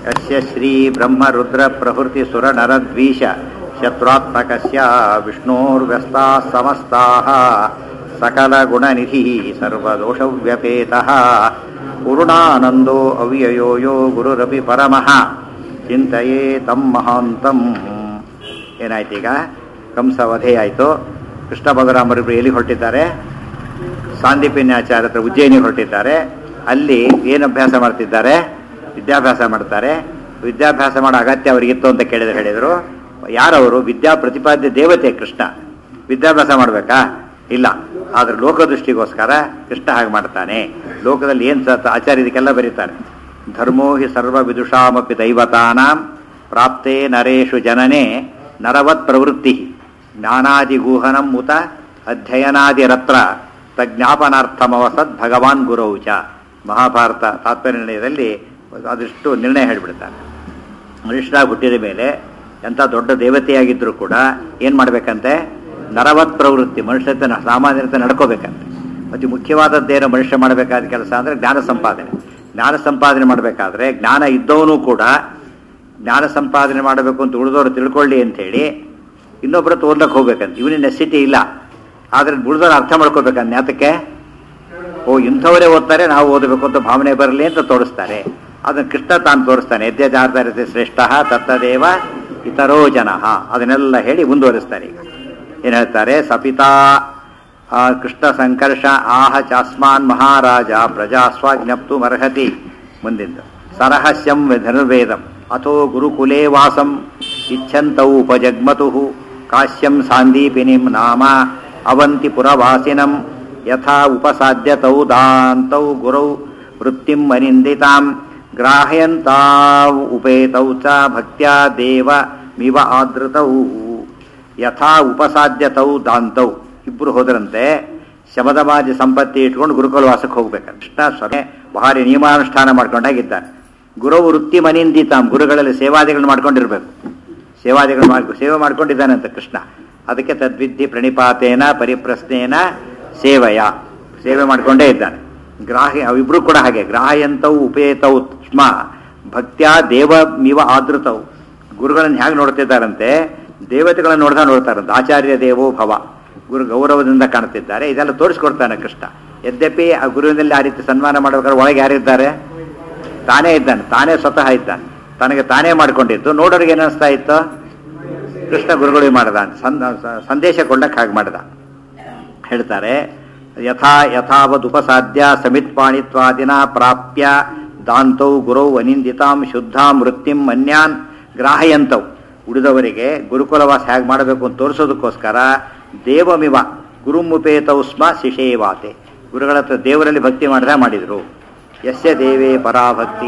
ಯಸ್ಯ ಶ್ರೀ ಬ್ರಹ್ಮ ರುದ್ರ ಪ್ರಭೃತಿ ಸುರ ನರದ್ವೀಷ ಶತ್ರುತ್ಮಕಸ್ಯ ವಿಷ್ಣೋರ್ವ್ಯಸ್ತಾ ಸಮಸ್ತಾಃ ಸಕಲ ಗುಣನಿಧಿ ಸರ್ವದೋಷವ್ಯಪೇತಃ ಪೂರ್ಣಾನಂದೋ ಅವ್ಯಯೋ ಯೋ ಗುರುರಪಿ ಪರಮಃ ಚಿಂತೆಯೇ ತಂ ಮಹಾಂತಂ ಏನಾಯ್ತು ಈಗ ಕಂಸ ವಧೆ ಆಯಿತು ಕೃಷ್ಣ ಬಲರಾಮರಿಬ್ಬರು ಎಲ್ಲಿ ಹೊರಟಿದ್ದಾರೆ ಸಾಂದೀಪಿನ್ಯಾಚಾರ್ಯ ಹತ್ರ ಉಜ್ಜಯಿನಿ ಹೊರಟಿದ್ದಾರೆ ಅಲ್ಲಿ ಏನು ಅಭ್ಯಾಸ ಮಾಡ್ತಿದ್ದಾರೆ ವಿದ್ಯಾಭ್ಯಾಸ ಮಾಡ್ತಾರೆ ವಿದ್ಯಾಭ್ಯಾಸ ಮಾಡೋ ಅಗತ್ಯ ಅವರಿಗಿತ್ತು ಅಂತ ಕೇಳಿದ್ರೆ ಹೇಳಿದರು ಯಾರವರು ವಿದ್ಯಾ ಪ್ರತಿಪಾದ್ಯ ದೇವತೆ ಕೃಷ್ಣ ವಿದ್ಯಾಭ್ಯಾಸ ಮಾಡಬೇಕಾ ಇಲ್ಲ ಆದ್ರೆ ಲೋಕದೃಷ್ಟಿಗೋಸ್ಕರ ಕೃಷ್ಣ ಹಾಗೆ ಮಾಡ್ತಾನೆ ಲೋಕದಲ್ಲಿ ಏನು ಸತ್ ಆಚಾರ್ಯ ಇದಕ್ಕೆಲ್ಲ ಬರೀತಾರೆ ಧರ್ಮೋ ಹಿ ಸರ್ವ ವಿದುಷಾಮಪಿ ದೈವತಾನಾಂ ಪ್ರಾಪ್ತೇ ನರೇಶು ಜನನೇ ನರವತ್ ಪ್ರವೃತ್ತಿ ಜ್ಞಾನಾದಿಗೂಹನಂ ಉತ ಅಧ್ಯಯನಾದಿರತ್ರ ತಜ್ಞಾಪನಾರ್ಥಮವಸದ್ ಭಗವಾನ್ ಗುರೌ ಚ ಮಹಾಭಾರತ ತಾತ್ಪರ್ಯ ನಿರ್ಣಯದಲ್ಲಿ ಅದಷ್ಟು ನಿರ್ಣಯ ಹೇಳಿಬಿಡ್ತಾನೆ ಮನುಷ್ಯರಾಗಿ ಹುಟ್ಟಿದ ಮೇಲೆ ಎಂಥ ದೊಡ್ಡ ದೇವತೆಯಾಗಿದ್ದರೂ ಕೂಡ ಏನು ಮಾಡಬೇಕಂತೆ ನರವತ್ ಪ್ರವೃತ್ತಿ ಮನುಷ್ಯತೆ ಸಾಮಾನ್ಯತೆ ನಡ್ಕೋಬೇಕಂತೆ ಮತ್ತು ಮುಖ್ಯವಾದದ್ದೇನು ಮನುಷ್ಯ ಮಾಡಬೇಕಾದ ಕೆಲಸ ಅಂದರೆ ಜ್ಞಾನ ಸಂಪಾದನೆ ಜ್ಞಾನ ಸಂಪಾದನೆ ಮಾಡಬೇಕಾದ್ರೆ ಜ್ಞಾನ ಇದ್ದವನು ಕೂಡ ಜ್ಞಾನ ಸಂಪಾದನೆ ಮಾಡಬೇಕು ಅಂತ ಉಳಿದವರು ತಿಳ್ಕೊಳ್ಳಿ ಅಂಥೇಳಿ ಇನ್ನೊಬ್ಬರ ಓದ್ಲಕ್ಕೆ ಹೋಗ್ಬೇಕಂತ ಇವನಿಗೆ ನೆಸಿಟಿ ಇಲ್ಲ ಆದರೆ ಉಳಿದವರು ಅರ್ಥ ಮಾಡ್ಕೋಬೇಕಂತ ಜ್ಞಾತಕ್ಕೆ ಓ ಇಂಥವರೇ ಓದ್ತಾರೆ ನಾವು ಓದಬೇಕು ಅಂತ ಭಾವನೆ ಬರಲಿ ಅಂತ ತೋರಿಸ್ತಾರೆ ಅದನ್ನು ಕೃಷ್ಣ ತಾನು ತೋರಿಸ್ತಾನೆ ಯದ್ಯಜಾರ್ಧರತೆ ಶ್ರೇಷ್ಠ ತತ್ತದೇವ ಇತರೋ ಜನ ಅದನ್ನೆಲ್ಲ ಹೇಳಿ ಮುಂದುವರಿಸ್ತಾರೆ ಈಗ ಏನು ಹೇಳ್ತಾರೆ ಸಪಿತಾ ಆ, ಕೃಷ್ಣ ಸಂಕರ್ಷ ಆಹ ಚಾಸ್ಮಾನ್ ಮಹಾರಾಜ ಪ್ರಜಾಸ್ವಾಜ್ಞಪ್ತು ಮರ್ಹತಿ ಮುಂದಿಂದ ಸರಹಸ್ಯಂ ಧನುರ್ವೇದಂ ಅಥೋ ಗುರುಕುಲೇ ವಾಸಂ ಇಚ್ಛಂತೌ ಉಪಜಗ್ಮತು ಕಾಶ್ಯಂ ಸಾಂದೀಪಿನಿಂ ನಾಮ ಅವಂತಿ ಪುರವಾಸಿನಂ ಯಥಾ ಉಪಸಾದ್ಯತೌ ದಾಂತೌ ಗುರೌ ವೃತ್ತಿಂ ಮನಿಂದಿತಾಂ ಗ್ರಾಹಯಂತಾವ್ ಉಪೇತೌ ಚ ಭಕ್ತ್ಯಾ ದೇವ ಮಿವ ಆದೃತೌ ಯಥಾ ಉಪಸಾದ್ಯತೌ ದಾಂತೌ ಇಬ್ಬರು ಹೋದ್ರಂತೆ ಶಮದಮಾಜಿ ಸಂಪತ್ತಿ ಇಟ್ಕೊಂಡು ಗುರುಕುಲ ವಾಸಕ್ಕೆ ಹೋಗ್ಬೇಕಂತ ಕೃಷ್ಣ ಸ್ವನೆ ಭಾರಿ ನಿಯಮಾನುಷ್ಠಾನ ಮಾಡ್ಕೊಂಡಾಗಿದ್ದಾನೆ ಗುರು ವೃತ್ತಿ ಮನಿಂದಿತಾಂ ಗುರುಗಳಲ್ಲಿ ಸೇವಾದಿಗಳನ್ನ ಮಾಡ್ಕೊಂಡಿರ್ಬೇಕು ಸೇವಾದಿಗಳು ಮಾಡಿ ಸೇವೆ ಮಾಡ್ಕೊಂಡಿದ್ದಾನೆ ಅಂತ ಕೃಷ್ಣ ಅದಕ್ಕೆ ತದ್ವಿದ್ಧಿ ಪ್ರಣಿಪಾತೇನ ಪರಿಪ್ರಶ್ನೇನ ಸೇವೆಯ ಸೇವೆ ಮಾಡ್ಕೊಂಡೇ ಇದ್ದಾನೆ ಗ್ರಾಹ್ಯ ಇಬ್ರು ಕೂಡ ಹಾಗೆ ಗ್ರಾಹ್ಯಂತವು ಉಪೇತವು ಸ್ಮ ಭಕ್ತ್ಯಾ ದೇವ ಮಿವ ಆದೃತವು ಗುರುಗಳನ್ನು ಹೇಗೆ ನೋಡ್ತಿದ್ದಾರಂತೆ ದೇವತೆಗಳನ್ನು ನೋಡ್ತಾ ನೋಡ್ತಾರಂತೆ ಆಚಾರ್ಯ ದೇವೋ ಭವ ಗುರು ಗೌರವದಿಂದ ಕಾಣ್ತಿದ್ದಾರೆ ಇದೆಲ್ಲ ತೋರಿಸ್ಕೊಡ್ತಾನೆ ಕೃಷ್ಣ ಯದ್ಯಪಿ ಆ ಗುರುವಿನಲ್ಲಿ ಆ ರೀತಿ ಸನ್ಮಾನ ಮಾಡಬೇಕಾದ್ರೆ ಒಳಗೆ ಯಾರಿದ್ದಾರೆ ತಾನೇ ಇದ್ದಾನೆ ತಾನೇ ಸ್ವತಃ ಇದ್ದಾನೆ ತನಗೆ ತಾನೇ ಮಾಡ್ಕೊಂಡಿದ್ದು ನೋಡೋರಿಗೆ ಏನಿಸ್ತಾ ಇತ್ತು ಕೃಷ್ಣ ಗುರುಗಳಿಗೆ ಮಾಡದ ಅಂತ ಸಂದ- ಸ- ಸಂದೇಶ ಕೊಳ್ಳಕ್ಕೆ ಹಾಗೆ ಮಾಡದ ಹೇಳ್ತಾರೆ ಯಥಾ ಯಥಾವದ್ ಉಪಸಾಧ್ಯ ಸಮಿತ್ಪಾಣಿತ್ವಾದಿನ ಪ್ರಾಪ್ಯ ದಾಂತೌ ಗುರೌ ಅನಿಂದಿತಾಂ ಶುದ್ಧಾಂ ವೃತ್ತಿಂ ಅನ್ಯಾನ್ ಗ್ರಾಹಯಂತವ್ ಉಳಿದವರಿಗೆ ಗುರುಕುಲವಾಸ ಹೇಗೆ ಮಾಡಬೇಕು ಅಂತ ತೋರಿಸೋದಕ್ಕೋಸ್ಕರ ದೇವಮಿವ ಗುರುಮುಪೇತೌ ಸ್ಮ ಶಿಷೇವಾತೆ ಗುರುಗಳ ಹತ್ರ ದೇವರಲ್ಲಿ ಭಕ್ತಿ ಮಾಡಿದ ಮಾಡಿದರು ಯಸ್ಯ ದೇವೇ ಪರಾಭಕ್ತಿ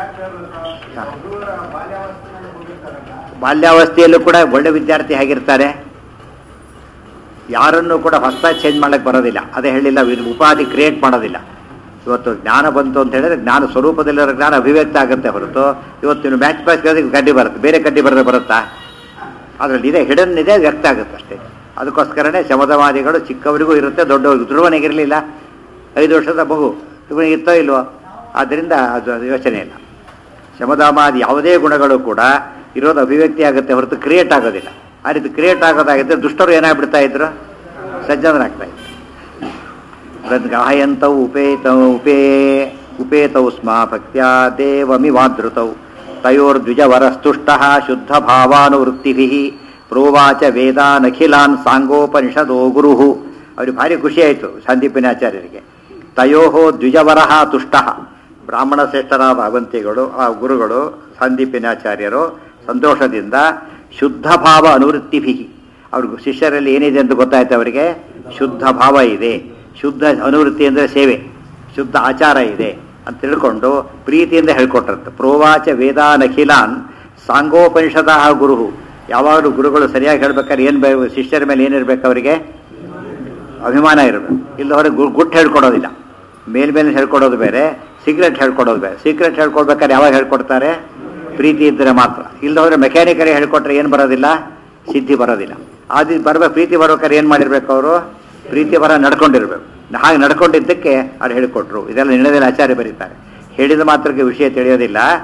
ಬಾಲ್ಯಾವಸ್ಥೆಯಲ್ಲೂ ಕೂಡ ಒಳ್ಳೆ ವಿದ್ಯಾರ್ಥಿ ಹೇಗಿರ್ತಾರೆ ಯಾರನ್ನು ಕೂಡ ಹೊಸದಾಗಿ ಚೇಂಜ್ ಮಾಡಕ್ಕೆ ಬರೋದಿಲ್ಲ ಅದೇ ಹೇಳಿಲ್ಲ ಇದು ಉಪಾಧಿ ಕ್ರಿಯೇಟ್ ಮಾಡೋದಿಲ್ಲ ಇವತ್ತು ಜ್ಞಾನ ಬಂತು ಅಂತ ಹೇಳಿದ್ರೆ ಜ್ಞಾನ ಸ್ವರೂಪದಲ್ಲಿರೋ ಜ್ಞಾನ ಅಭಿವ್ಯಕ್ತ ಆಗುತ್ತೆ ಹೊರತು ಇವತ್ತು ಮ್ಯಾಚ್ ಪ್ಯಾಚ್ ಕಡ್ಡಿ ಬರುತ್ತೆ ಬೇರೆ ಕಡ್ಡಿ ಬರದೆ ಬರುತ್ತಾ ಅದರಲ್ಲಿ ಇದೆ ಹಿಡನ್ ಇದೆ ವ್ಯಕ್ತ ಆಗುತ್ತೆ ಅಷ್ಟೇ ಅದಕ್ಕೋಸ್ಕರನೇ ಶಮದವಾದಿಗಳು ಚಿಕ್ಕವರಿಗೂ ಇರುತ್ತೆ ದೊಡ್ಡವರಿಗೂ ಧ್ರುವನಿಗಿರಲಿಲ್ಲ ಐದು ವರ್ಷದ ಮಗು ಇವನಿಗೆ ಇತ್ತೋ ಇಲ್ವೋ ಆದ್ದರಿಂದ ಅದು ಅದು ಯೋಚನೆ ಇಲ್ಲ ಶಮದಾಮಾದಿ ಯಾವುದೇ ಗುಣಗಳು ಕೂಡ ಇರೋದು ಅಭಿವ್ಯಕ್ತಿ ಆಗುತ್ತೆ ಹೊರತು ಕ್ರಿಯೇಟ್ ಆಗೋದಿಲ್ಲ ಆ ರೀತಿ ಕ್ರಿಯೇಟ್ ಆಗೋದಾಗಿದ್ದರೆ ದುಷ್ಟರು ಏನಾಗ್ಬಿಡ್ತಾ ಇದ್ರು ಸಜ್ಜನರಾಗ್ತಾ ಇದ್ರು ಗ್ರಾಹಯಂತೌ ಉಪೇತೌ ಉಪೇ ಉಪೇತೌ ಸ್ಮ ಭಕ್ತ್ಯಾ ದೇವಮಿವಾದೃತೌ ತಯೋರ್ದ್ವಿಜವರಸ್ತುಷ್ಟ ಶುದ್ಧ ಭಾವಾನುವೃತ್ತಿಭಿ ಪ್ರೋವಾಚ ವೇದಾನಖಿಲಾನ್ ಸಾಂಗೋಪನಿಷದೋ ಗುರು ಅವ್ರಿಗೆ ಭಾರಿ ಖುಷಿ ಆಯಿತು ಸಂದೀಪಿನಾಚಾರ್ಯರಿಗೆ ತಯೋ ದ್ವಿಜವರಃ ತುಷ್ಟ ಬ್ರಾಹ್ಮಣ ಶ್ರೇಷ್ಠರಾದ ಭಗವಂತಿಗಳು ಆ ಗುರುಗಳು ಸಂದೀಪಿನಾಚಾರ್ಯರು ಸಂತೋಷದಿಂದ ಶುದ್ಧ ಭಾವ ಅನುವೃತ್ತಿಭಿ ಅವ್ರಿಗೆ ಶಿಷ್ಯರಲ್ಲಿ ಏನಿದೆ ಅಂತ ಗೊತ್ತಾಯ್ತು ಅವರಿಗೆ ಶುದ್ಧ ಭಾವ ಇದೆ ಶುದ್ಧ ಅನುವೃತ್ತಿ ಅಂದರೆ ಸೇವೆ ಶುದ್ಧ ಆಚಾರ ಇದೆ ಅಂತ ತಿಳ್ಕೊಂಡು ಪ್ರೀತಿಯಿಂದ ಹೇಳ್ಕೊಟ್ರಂತೆ ಪ್ರೋವಾಚ ವೇದಾನಖಿಲಾನ್ ಸಾಂಗೋಪನಿಷದ ಗುರು ಯಾವಾಗಲೂ ಗುರುಗಳು ಸರಿಯಾಗಿ ಹೇಳ್ಬೇಕಾದ್ರೆ ಏನು ಬೇ ಶಿಷ್ಯರ ಮೇಲೆ ಏನಿರ್ಬೇಕು ಅವರಿಗೆ ಅಭಿಮಾನ ಇರಬೇಕು ಇಲ್ಲದವ್ರಿಗೆ ಗು ಗುಟ್ಟು ಹೇಳ್ಕೊಡೋದಿಲ್ಲ ಮೇಲ್ಮೇಲೆ ಹೇಳ್ಕೊಡೋದು ಬೇರೆ ಸೀಕ್ರೆಟ್ ಹೇಳ್ಕೊಡೋದು ಬೇರೆ ಸೀಕ್ರೆಟ್ ಹೇಳ್ಕೊಡ್ಬೇಕಾದ್ರೆ ಯಾವಾಗ ಹೇಳ್ಕೊಡ್ತಾರೆ ಪ್ರೀತಿ ಇದ್ದರೆ ಮಾತ್ರ ಇಲ್ಲದವ್ರೆ ಮೆಕ್ಯಾನಿಕಲಿ ಹೇಳ್ಕೊಟ್ರೆ ಏನು ಬರೋದಿಲ್ಲ ಸಿದ್ಧಿ ಬರೋದಿಲ್ಲ ಆದಿ ಬರ್ಬೇಕು ಪ್ರೀತಿ ಬರ್ಬೇಕಾದ್ರೆ ಏನು ಮಾಡಿರ್ಬೇಕು ಅವರು ಪ್ರೀತಿ ಬರ ನಡ್ಕೊಂಡಿರ್ಬೇಕು ಹಾಗೆ ನಡ್ಕೊಂಡಿದ್ದಕ್ಕೆ ಅವ್ರು ಹೇಳಿಕೊಟ್ರು ಇದೆಲ್ಲ ನಿರ್ಣಯದಲ್ಲಿ ಆಚಾರ್ಯ ಬರೀತಾರೆ ಹೇಳಿದ ಮಾತ್ರಕ್ಕೆ ವಿಷಯ ತಿಳಿಯೋದಿಲ್ಲ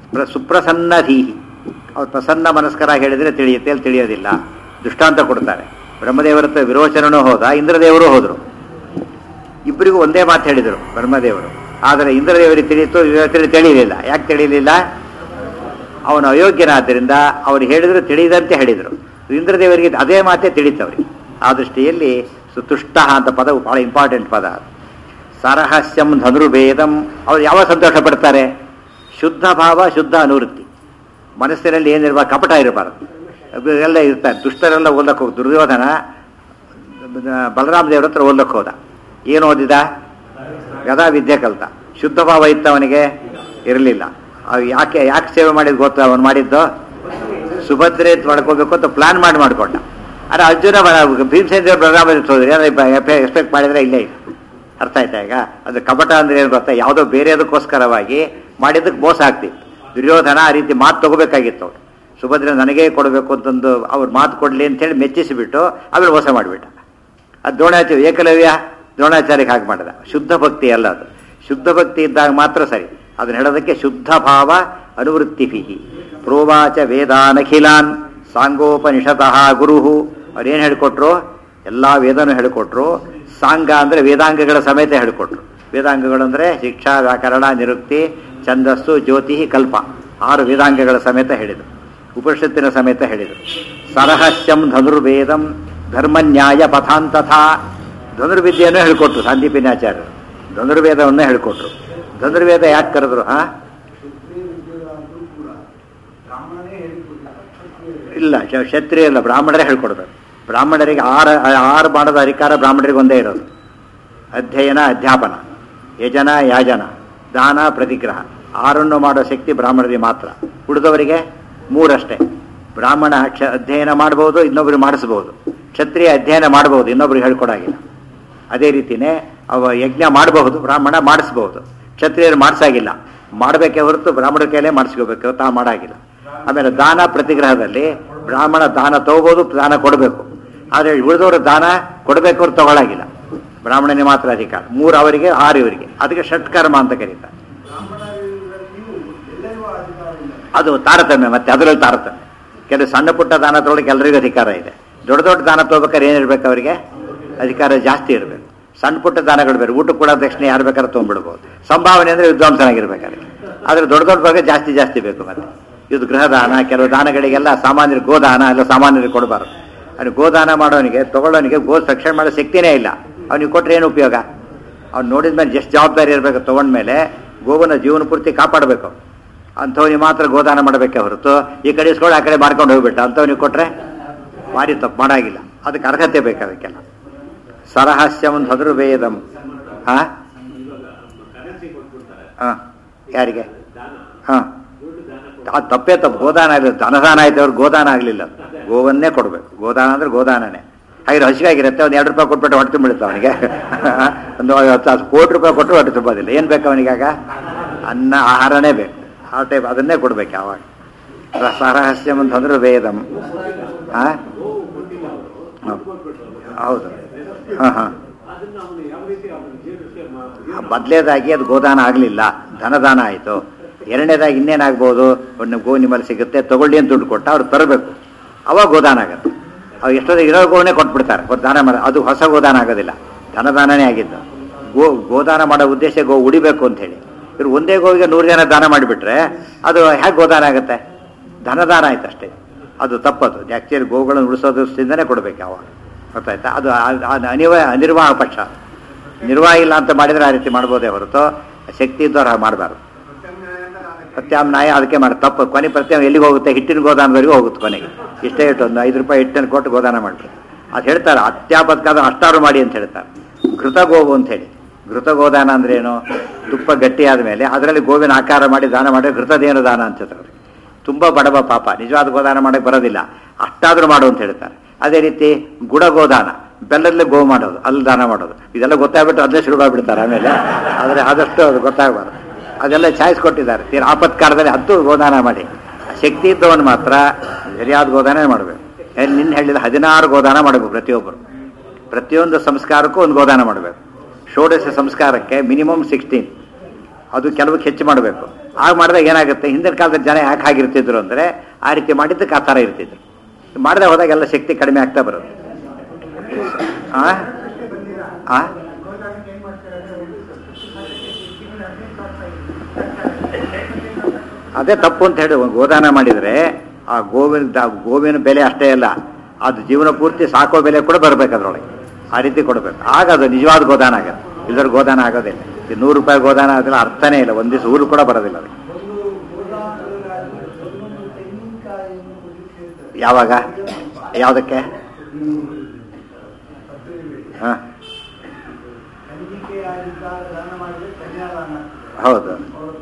ಪ್ರ ಸುಪ್ರಸನ್ನಧೀಹಿ ಅವ್ರು ಪ್ರಸನ್ನ ಮನಸ್ಕರಾಗಿ ಹೇಳಿದರೆ ತಿಳಿಯುತ್ತೆ ಅಲ್ಲಿ ತಿಳಿಯೋದಿಲ್ಲ ದೃಷ್ಟಾಂತ ಕೊಡ್ತಾರೆ ಬ್ರಹ್ಮದೇವರ ಹತ್ರ ವಿರೋಚನನೂ ಹೋದ ಇಂದ್ರದೇವರು ಹೋದರು ಇಬ್ಬರಿಗೂ ಒಂದೇ ಮಾತು ಹೇಳಿದರು ಬ್ರಹ್ಮದೇವರು ಆದರೆ ಇಂದ್ರದೇವರಿಗೆ ತಿಳಿಯಿತು ವಿರೋಚನೆ ತಿಳಿಯಲಿಲ್ಲ ಯಾಕೆ ತಿಳಿಯಲಿಲ್ಲ ಅವನು ಅಯೋಗ್ಯನಾದ್ದರಿಂದ ಅವ್ರು ಹೇಳಿದ್ರು ತಿಳಿದಂತೆ ಹೇಳಿದರು ಇಂದ್ರದೇವರಿಗೆ ಅದೇ ಮಾತೇ ತಿಳಿತವ್ರಿಗೆ ಆ ದೃಷ್ಟಿಯಲ್ಲಿ ಸುತುಷ್ಟ ಅಂತ ಪದವು ಬಹಳ ಇಂಪಾರ್ಟೆಂಟ್ ಪದ ಅದು. ಸರಹಸ್ಯಂ ಧನುರ್ಭೇದಂ ಅವ್ರು ಯಾವ ಸಂತೋಷ ಪಡ್ತಾರೆ ಶುದ್ಧ ಭಾವ ಶುದ್ಧ ಅನುವೃತ್ತಿ ಮನಸ್ಸಿನಲ್ಲಿ ಏನಿರುವ ಕಪಟ ಇರಬಾರದು ಅದು ಎಲ್ಲ ಇರ್ತಾರೆ ದುಷ್ಟರೆಲ್ಲ ಓದಕ್ಕೆ ಹೋಗಿ ದುರ್ಯೋಧನ ಬಲರಾಮ ದೇವ್ರ ಹತ್ರ ಓದಕ್ಕೆ ಹೋದ ಏನು ಓದಿದ ಗದಾ ವಿದ್ಯೆ ಕಲ್ತ ಶುದ್ಧ ಭಾವ ಇತ್ತು ಅವನಿಗೆ ಇರಲಿಲ್ಲ ಅವ್ ಯಾಕೆ ಯಾಕೆ ಸೇವೆ ಮಾಡಿದ್ ಗೊತ್ತಾ ಅವನು ಮಾಡಿದ್ದು ಸುಭದ್ರೆ ಮಾಡ್ಕೋಬೇಕು ಅಂತ ಪ್ಲಾನ್ ಮಾಡಿ ಮಾಡ್ಕೊಂಡ ಆದರೆ ಅರ್ಜುನ ಬ- ಭೀಮಸೇನ ದೇವ್ರ ಬಲರಾಮ ದೇವ್ರ ಹೋದ್ರೆ ಎಕ್ಸ್ಪೆಕ್ಟ್ ಮಾಡಿದ್ರೆ ಇಲ್ಲೇ ಇಲ್ಲ ಅರ್ಥ ಆಯ್ತಾ ಈಗ ಅದು ಕಪಟ ಅಂದ್ರೆ ಏನು ಗೊತ್ತಾ ಯಾವುದೋ ಬೇರೆದಕ್ಕೋಸ್ಕರವಾಗಿ ಮಾಡಿದ್ದಕ್ಕೆ ಮೋಸ ಆಗ್ತಿತ್ತು ದುರ್ಯೋಧನ ಆ ರೀತಿ ಮಾತು ತಗೋಬೇಕಾಗಿತ್ತು ಅವ್ರು ಸುಭದ್ರೆ ನನಗೇ ಕೊಡಬೇಕು ಅಂತಂದು ಅವ್ರು ಮಾತು ಕೊಡ್ಲಿ ಅಂತೇಳಿ ಮೆಚ್ಚಿಸಿಬಿಟ್ಟು ಆಮೇಲೆ ಮೋಸ ಮಾಡಿಬಿಟ್ಟ ಅದು ದ್ರೋಣಾಚಾರ್ಯ ಏಕಲವ್ಯ ದ್ರೋಣಾಚಾರ್ಯಕ್ಕೆ ಹಾಗೆ ಮಾಡಿದ ಶುದ್ಧ ಭಕ್ತಿ ಅಲ್ಲ ಅದು ಶುದ್ಧ ಭಕ್ತಿ ಇದ್ದಾಗ ಮಾತ್ರ ಸರಿ ಅದನ್ನ ಹೇಳೋದಕ್ಕೆ ಶುದ್ಧ ಭಾವ ಅನುವೃತ್ತಿಭಿ ಪ್ರೋವಾಚ ವೇದಾನಖಿಲಾನ್ ಸಾಂಗೋಪನಿಷತಃ ಗುರುಹು ಅವ್ರೇನು ಹೇಳಿಕೊಟ್ರು ಎಲ್ಲ ವೇದನೂ ಹೇಳಿಕೊಟ್ರು ಸಾಂಗ ಅಂದರೆ ವೇದಾಂಗಗಳ ಸಮೇತ ಹೇಳಿಕೊಟ್ರು ವೇದಾಂಗಗಳು ಅಂದರೆ ಶಿಕ್ಷಾ ವ್ಯಾಕರಣ ನಿರುಕ್ತಿ ಛಂದಸ್ಸು ಜ್ಯೋತಿ ಕಲ್ಪ ಆರು ವೇದಾಂಗಗಳ ಸಮೇತ ಹೇಳಿದರು ಉಪನಿಷತ್ತಿನ ಸಮೇತ ಹೇಳಿದರು ಸರಹಸ್ಯಂ ಧನುರ್ವೇದಂ ಧರ್ಮನ್ಯಾಯ ಪಥಾಂತಥಾ ಧನುರ್ವಿದ್ಯೆಯನ್ನು ಹೇಳಿಕೊಟ್ರು ಸಾಂದೀಪಿನಾಚಾರ್ಯರು ಧನುರ್ವೇದವನ್ನು ಹೇಳಿಕೊಟ್ರು ಧನುರ್ವೇದ ಯಾಕೆ ಕರೆದ್ರು ಹಾ ಇಲ್ಲ ಶ- ಕ್ಷತ್ರಿಯ ಇಲ್ಲ ಬ್ರಾಹ್ಮಣರೇ ಹೇಳ್ಕೊಡ್ಬೇಕು ಬ್ರಾಹ್ಮಣರಿಗೆ ಆರು ಆರು ಮಾಡದ ಅಧಿಕಾರ ಬ್ರಾಹ್ಮಣರಿಗೆ ಒಂದೇ ಇರೋದು ಅಧ್ಯಯನ ಅಧ್ಯಾಪನ ಯಜನ ಯಾಜನ ದಾನ ಪ್ರತಿಗ್ರಹ ಆರನ್ನು ಮಾಡೋ ಶಕ್ತಿ ಬ್ರಾಹ್ಮಣರಿಗೆ ಮಾತ್ರ ಉಳಿದವರಿಗೆ ಮೂರಷ್ಟೇ ಬ್ರಾಹ್ಮಣ ಕ್ಷ ಅಧ್ಯಯನ ಮಾಡ್ಬೋದು ಇನ್ನೊಬ್ಬರಿಗೆ ಮಾಡಿಸ್ಬೋದು ಕ್ಷತ್ರಿಯ ಅಧ್ಯಯನ ಮಾಡ್ಬೋದು ಇನ್ನೊಬ್ರಿಗೆ ಹೇಳ್ಕೊಡಾಗಿಲ್ಲ ಅದೇ ರೀತಿನೇ ಅವ ಯಜ್ಞ ಮಾಡಬಹುದು ಬ್ರಾಹ್ಮಣ ಮಾಡಿಸ್ಬಹುದು ಕ್ಷತ್ರಿಯರು ಮಾಡಿಸಾಗಿಲ್ಲ ಮಾಡಬೇಕೇ ಹೊರತು ಬ್ರಾಹ್ಮಣರ ಕೈಲೇ ಮಾಡಿಸ್ಕೋಬೇಕು ತಾ ಮಾಡಾಗಿಲ್ಲ ಆಮೇಲೆ ದಾನ ಪ್ರತಿಗ್ರಹದಲ್ಲಿ ಬ್ರಾಹ್ಮಣ ದಾನ ತಗೋಬಹುದು ದಾನ ಕೊಡಬೇಕು ಆದರೆ ಉಳಿದವರು ದಾನ ಕೊಡಬೇಕು ಅವ್ರು ತಗೊಳಾಗಿಲ್ಲ ಬ್ರಾಹ್ಮಣನೇ ಮಾತ್ರ ಅಧಿಕಾರ ಮೂರು ಅವರಿಗೆ ಆರು ಇವರಿಗೆ ಅದಕ್ಕೆ ಷಟ್ಕರ್ಮ ಅಂತ ಕರೀತಾರೆ ಅದು ತಾರತಮ್ಯ ಮತ್ತೆ ಅದರಲ್ಲಿ ತಾರತಮ್ಯ ಕೆಲವು ಸಣ್ಣ ಪುಟ್ಟ ದಾನ ತಗೊಳ್ಳೋಕೆ ಎಲ್ಲರಿಗೂ ಅಧಿಕಾರ ಇದೆ ದೊಡ್ಡ ದೊಡ್ಡ ದಾನ ತಗೋಬೇಕಾದ್ರೆ ಏನಿರ್ಬೇಕು ಅವರಿಗೆ ಅಧಿಕಾರ ಜಾಸ್ತಿ ಇರಬೇಕು ಸಣ್ಣ ಪುಟ್ಟ ದಾನಗಳು ಬೇರೆ ಊಟ ಕೂಡ ತಕ್ಷಣ ಯಾರು ಬೇಕಾದ್ರೆ ತೊಗೊಂಡ್ಬಿಡ್ಬೋದು ಸಂಭಾವನೆ ಅಂದರೆ ವಿದ್ವಾಂಸನಾಗಿರ್ಬೇಕಾದ್ರೆ ಆದರೆ ದೊಡ್ಡ ದೊಡ್ಡ ಬಗ್ಗೆ ಜಾಸ್ತಿ ಜಾಸ್ತಿ ಬೇಕು ಮತ್ತೆ ಇದು ಗೃಹದಾನ ಕೆಲವು ದಾನಗಳಿಗೆಲ್ಲ ಸಾಮಾನ್ಯರು ಗೋದಾನ ಎಲ್ಲ ಸಾಮಾನ್ಯರಿಗೆ ಕೊಡಬಾರ್ದು ಅವ್ನು ಗೋದಾನ ಮಾಡೋನಿಗೆ ತಗೊಳ್ಳೋನಿಗೆ ಗೋ ರಕ್ಷಣೆ ಮಾಡೋ ಶಕ್ತಿನೇ ಇಲ್ಲ ಅವ್ನಿಗೆ ಕೊಟ್ಟರೆ ಏನು ಉಪಯೋಗ ಅವ್ನು ನೋಡಿದ ಮೇಲೆ ಎಷ್ಟು ಜವಾಬ್ದಾರಿ ಇರಬೇಕು ತೊಗೊಂಡ್ಮೇಲೆ ಗೋವನ ಜೀವನ ಪೂರ್ತಿ ಕಾಪಾಡಬೇಕು ಅಂಥವ್ನಿಗೆ ಮಾತ್ರ ಗೋದಾನ ಮಾಡಬೇಕೆ ಹೊರತು ಈ ಕಡೆ ಇಸ್ಕೊಂಡು ಆ ಕಡೆ ಮಾಡ್ಕೊಂಡು ಹೋಗ್ಬಿಟ್ಟ ಅಂಥವ್ನಿಗೆ ಕೊಟ್ಟರೆ ಭಾರಿ ತಪ್ಪು ಮಾಡಾಗಿಲ್ಲ ಅದಕ್ಕೆ ಅರ್ಹತೆ ಬೇಕು ಅದಕ್ಕೆಲ್ಲ ಸರಹಸ್ಯಂ ಧನುರ್ವೇದಂ ಹಾ ಹಾ ಯಾರಿಗೆ ಹಾ ಅದು ತಪ್ಪೇ ತಪ್ಪು ಗೋದಾನ ಆಗಲಿಲ್ಲ ಧನದಾನ ಆಯ್ತು ಅವ್ರು ಗೋದಾನ ಆಗಲಿಲ್ಲ ಗೋವನ್ನೇ ಕೊಡಬೇಕು ಗೋದಾನ ಅಂದ್ರೆ ಗೋದಾನನೇ ಹಾಗೆ ಹಸಿವಾಗಿರುತ್ತೆ ಒಂದು ಎರಡು ರೂಪಾಯಿ ಕೊಟ್ಬಿಟ್ಟು ಹೊಟ್ಟೆ ತುಂಬಿಡುತ್ತೆ ಅವನಿಗೆ ಒಂದು ಹತ್ತು ಹತ್ತು ಕೋಟಿ ರೂಪಾಯಿ ಕೊಟ್ಟರು ಹೊಟ್ಟೆ ತುಂಬೋದಿಲ್ಲ ಏನು ಬೇಕು ಅವನಿಗಾಗ ಅನ್ನ ಆಹಾರನೇ ಬೇಕು ಆ ಟೈಪ್ ಅದನ್ನೇ ಕೊಡ್ಬೇಕು ಯಾವಾಗ ಸರಹಸ್ಯಂ ಅಂತಂದ್ರೆ ವೇದಂ ಹಾ ಹೌದು ಹಾಂ ಹಾಂ ಮೊದಲೇದಾಗಿ ಅದು ಗೋದಾನ ಆಗಲಿಲ್ಲ ಧನದಾನ ಆಯಿತು ಎರಡನೇದಾಗಿ ಇನ್ನೇನಾಗ್ಬೋದು ಒಂದು ಗೋ ನಿಮ್ಮಲ್ಲಿ ಸಿಗುತ್ತೆ ತಗೊಳ್ಳಿ ಅಂತ ದುಡ್ಡು ಕೊಟ್ಟ ಅವ್ರು ತರಬೇಕು ಅವಾಗ ಗೋದಾನ ಆಗುತ್ತೆ ಅವ್ರು ಎಷ್ಟೊತ್ತಿಗೆ ಇರೋ ಗೋನೇ ಕೊಟ್ಬಿಡ್ತಾರೆ ಅವ್ರು ದಾನ ಮಾಡ ಅದು ಹೊಸ ಗೋದಾನ ಆಗೋದಿಲ್ಲ ಧನದಾನನೇ ಆಗಿದ್ದು ಗೋ ಗೋದಾನ ಮಾಡೋ ಉದ್ದೇಶ ಗೋ ಉಡಿಬೇಕು ಅಂತ ಹೇಳಿ ಇವ್ರು ಒಂದೇ ಗೋವಿಗೆ ನೂರು ಜನ ದಾನ ಮಾಡಿಬಿಟ್ರೆ ಅದು ಹೇಗೆ ಗೋದಾನ ಆಗುತ್ತೆ ಧನದಾನ ಆಯ್ತು ಅಷ್ಟೇ ಅದು ತಪ್ಪದು ಆ್ಯಕ್ಚುಲಿ ಗೋಗಳನ್ನು ಉಳಿಸೋ ದೃಷ್ಟಿಯಿಂದನೇ ಕೊಡಬೇಕು ಯಾವಾಗ ಗೊತ್ತಾಯ್ತಾ ಅದು ಆ- ಆ ಅನಿವ ಅನಿರ್ವಾಹ ಪಕ್ಷ ನಿರ್ವಾಹ ಇಲ್ಲ ಅಂತ ಮಾಡಿದರೆ ಆ ರೀತಿ ಮಾಡ್ಬೋದೇ ಹೊರತು ಶಕ್ತಿ ಇದ್ದವ್ರು ಹಾಗೆ ಮಾಡಬಾರ್ದು ಪ್ರತ್ಯಾಮ್ನಾಯ ಅದಕ್ಕೆ ಮಾಡಿ ತಪ್ಪು ಕೊನೆ ಪ್ರತ್ಯಾಮ ಎಲ್ಲಿಗೆ ಹೋಗುತ್ತೆ ಹಿಟ್ಟಿನ ಗೋದಾನದವರೆಗೂ ಹೋಗುತ್ತೆ ಕೊನೆಗೆ ಇಷ್ಟೇ ಇಟ್ಟು ಒಂದು ಐದು ರೂಪಾಯಿ ಹಿಟ್ಟನ್ನು ಕೊಟ್ಟು ಗೋದಾನ ಮಾಡ್ತಾರೆ ಅದು ಹೇಳ್ತಾರೆ ಅತ್ಯಾಪತ್ಕಾದ ಅಷ್ಟಾರು ಮಾಡಿ ಅಂತ ಹೇಳ್ತಾರೆ ಘೃತ ಗೋವು ಅಂತ ಹೇಳಿ ಘೃತ ಗೋದಾನ ಅಂದ್ರೆ ಏನು ತುಪ್ಪ ಗಟ್ಟಿ ಆದಮೇಲೆ ಅದರಲ್ಲಿ ಗೋವಿನ ಆಕಾರ ಮಾಡಿ ದಾನ ಮಾಡಿದ್ರೆ ಘೃತದೇನು ದಾನ ಅಂತ ಹೇಳ್ತಾರೆ ತುಂಬ ಬಡವ ಪಾಪ ನಿಜವಾದ ಗೋದಾನ ಮಾಡಕ್ಕೆ ಬರೋದಿಲ್ಲ ಅಷ್ಟಾದ್ರೂ ಮಾಡು ಅಂತ ಹೇಳ್ತಾರೆ ಅದೇ ರೀತಿ ಗುಡ ಗೋದಾನ ಬೆಲ್ಲದಲ್ಲೇ ಗೋ ಮಾಡೋದು ಅಲ್ಲಿ ದಾನ ಮಾಡೋದು ಇದೆಲ್ಲ ಗೊತ್ತಾಗ್ಬಿಟ್ಟು ಅದನ್ನೇ ಶುರು ಮಾಡಿಬಿಡ್ತಾರೆ ಆಮೇಲೆ ಆದರೆ ಆದಷ್ಟು ಅದು ಗೊತ್ತಾಗಬಾರ್ದು ಅದೆಲ್ಲ ಚಾಯ್ಸ್ ಕೊಟ್ಟಿದ್ದಾರೆ ತೀರ ಆಪತ್ಕಾಲದಲ್ಲಿ ಹತ್ತು ಗೋದಾನ ಮಾಡಿ ಶಕ್ತಿ ಇದ್ದವನು ಮಾತ್ರ ಸರಿಯಾದ ಗೋದಾನ ಮಾಡಬೇಕು ನಿನ್ನ ಹೇಳಿದ ಹದಿನಾರು ಗೋದಾನ ಮಾಡಬೇಕು ಪ್ರತಿಯೊಬ್ಬರು ಪ್ರತಿಯೊಂದು ಸಂಸ್ಕಾರಕ್ಕೂ ಒಂದು ಗೋದಾನ ಮಾಡಬೇಕು ಷೋಡಶ ಸಂಸ್ಕಾರಕ್ಕೆ ಮಿನಿಮಮ್ ಸಿಕ್ಸ್ಟೀನ್ ಅದು ಕೆಲವಕ್ಕೆ ಹೆಚ್ಚು ಮಾಡಬೇಕು ಆಗ ಮಾಡಿದಾಗ ಏನಾಗುತ್ತೆ ಹಿಂದಿನ ಕಾಲದ ಜನ ಯಾಕೆ ಆಗಿರ್ತಿದ್ರು ಅಂದರೆ ಆ ರೀತಿ ಮಾಡಿದ್ದಕ್ಕೆ ಆ ಥರ ಇರ್ತಿದ್ರು ಮಾಡದೆ ಹೋದಾಗ ಎಲ್ಲ ಶಕ್ತಿ ಕಡಿಮೆ ಆಗ್ತಾ ಬರುತ್ತೆ ಆ ಆ ಅದೇ ತಪ್ಪು ಅಂತ ಹೇಳಿ ಒಂದು ಗೋದಾನ ಮಾಡಿದರೆ ಆ ಗೋವಿನ ದ- ಗೋವಿನ ಬೆಲೆ ಅಷ್ಟೇ ಅಲ್ಲ ಅದು ಜೀವನ ಪೂರ್ತಿ ಸಾಕೋ ಬೆಲೆ ಕೂಡ ಬರಬೇಕು ಅದರೊಳಗೆ ಆ ರೀತಿ ಕೊಡಬೇಕು ಆಗ ಅದು ನಿಜವಾದ ಗೋದಾನ ಆಗುತ್ತೆ ಇಲ್ಲದ್ರ ಗೋದಾನ ಆಗೋದಿಲ್ಲ ಈ ನೂರು ರೂಪಾಯಿ ಗೋದಾನ ಅದೆಲ್ಲ ಅರ್ಥನೇ ಇಲ್ಲ ಒಂದು ದಿವಸ ಊರು ಕೂಡ ಬರೋದಿಲ್ಲ ಅದು ಯಾವಾಗ ಯಾವುದಕ್ಕೆ ಹಾಂ ಹೌದು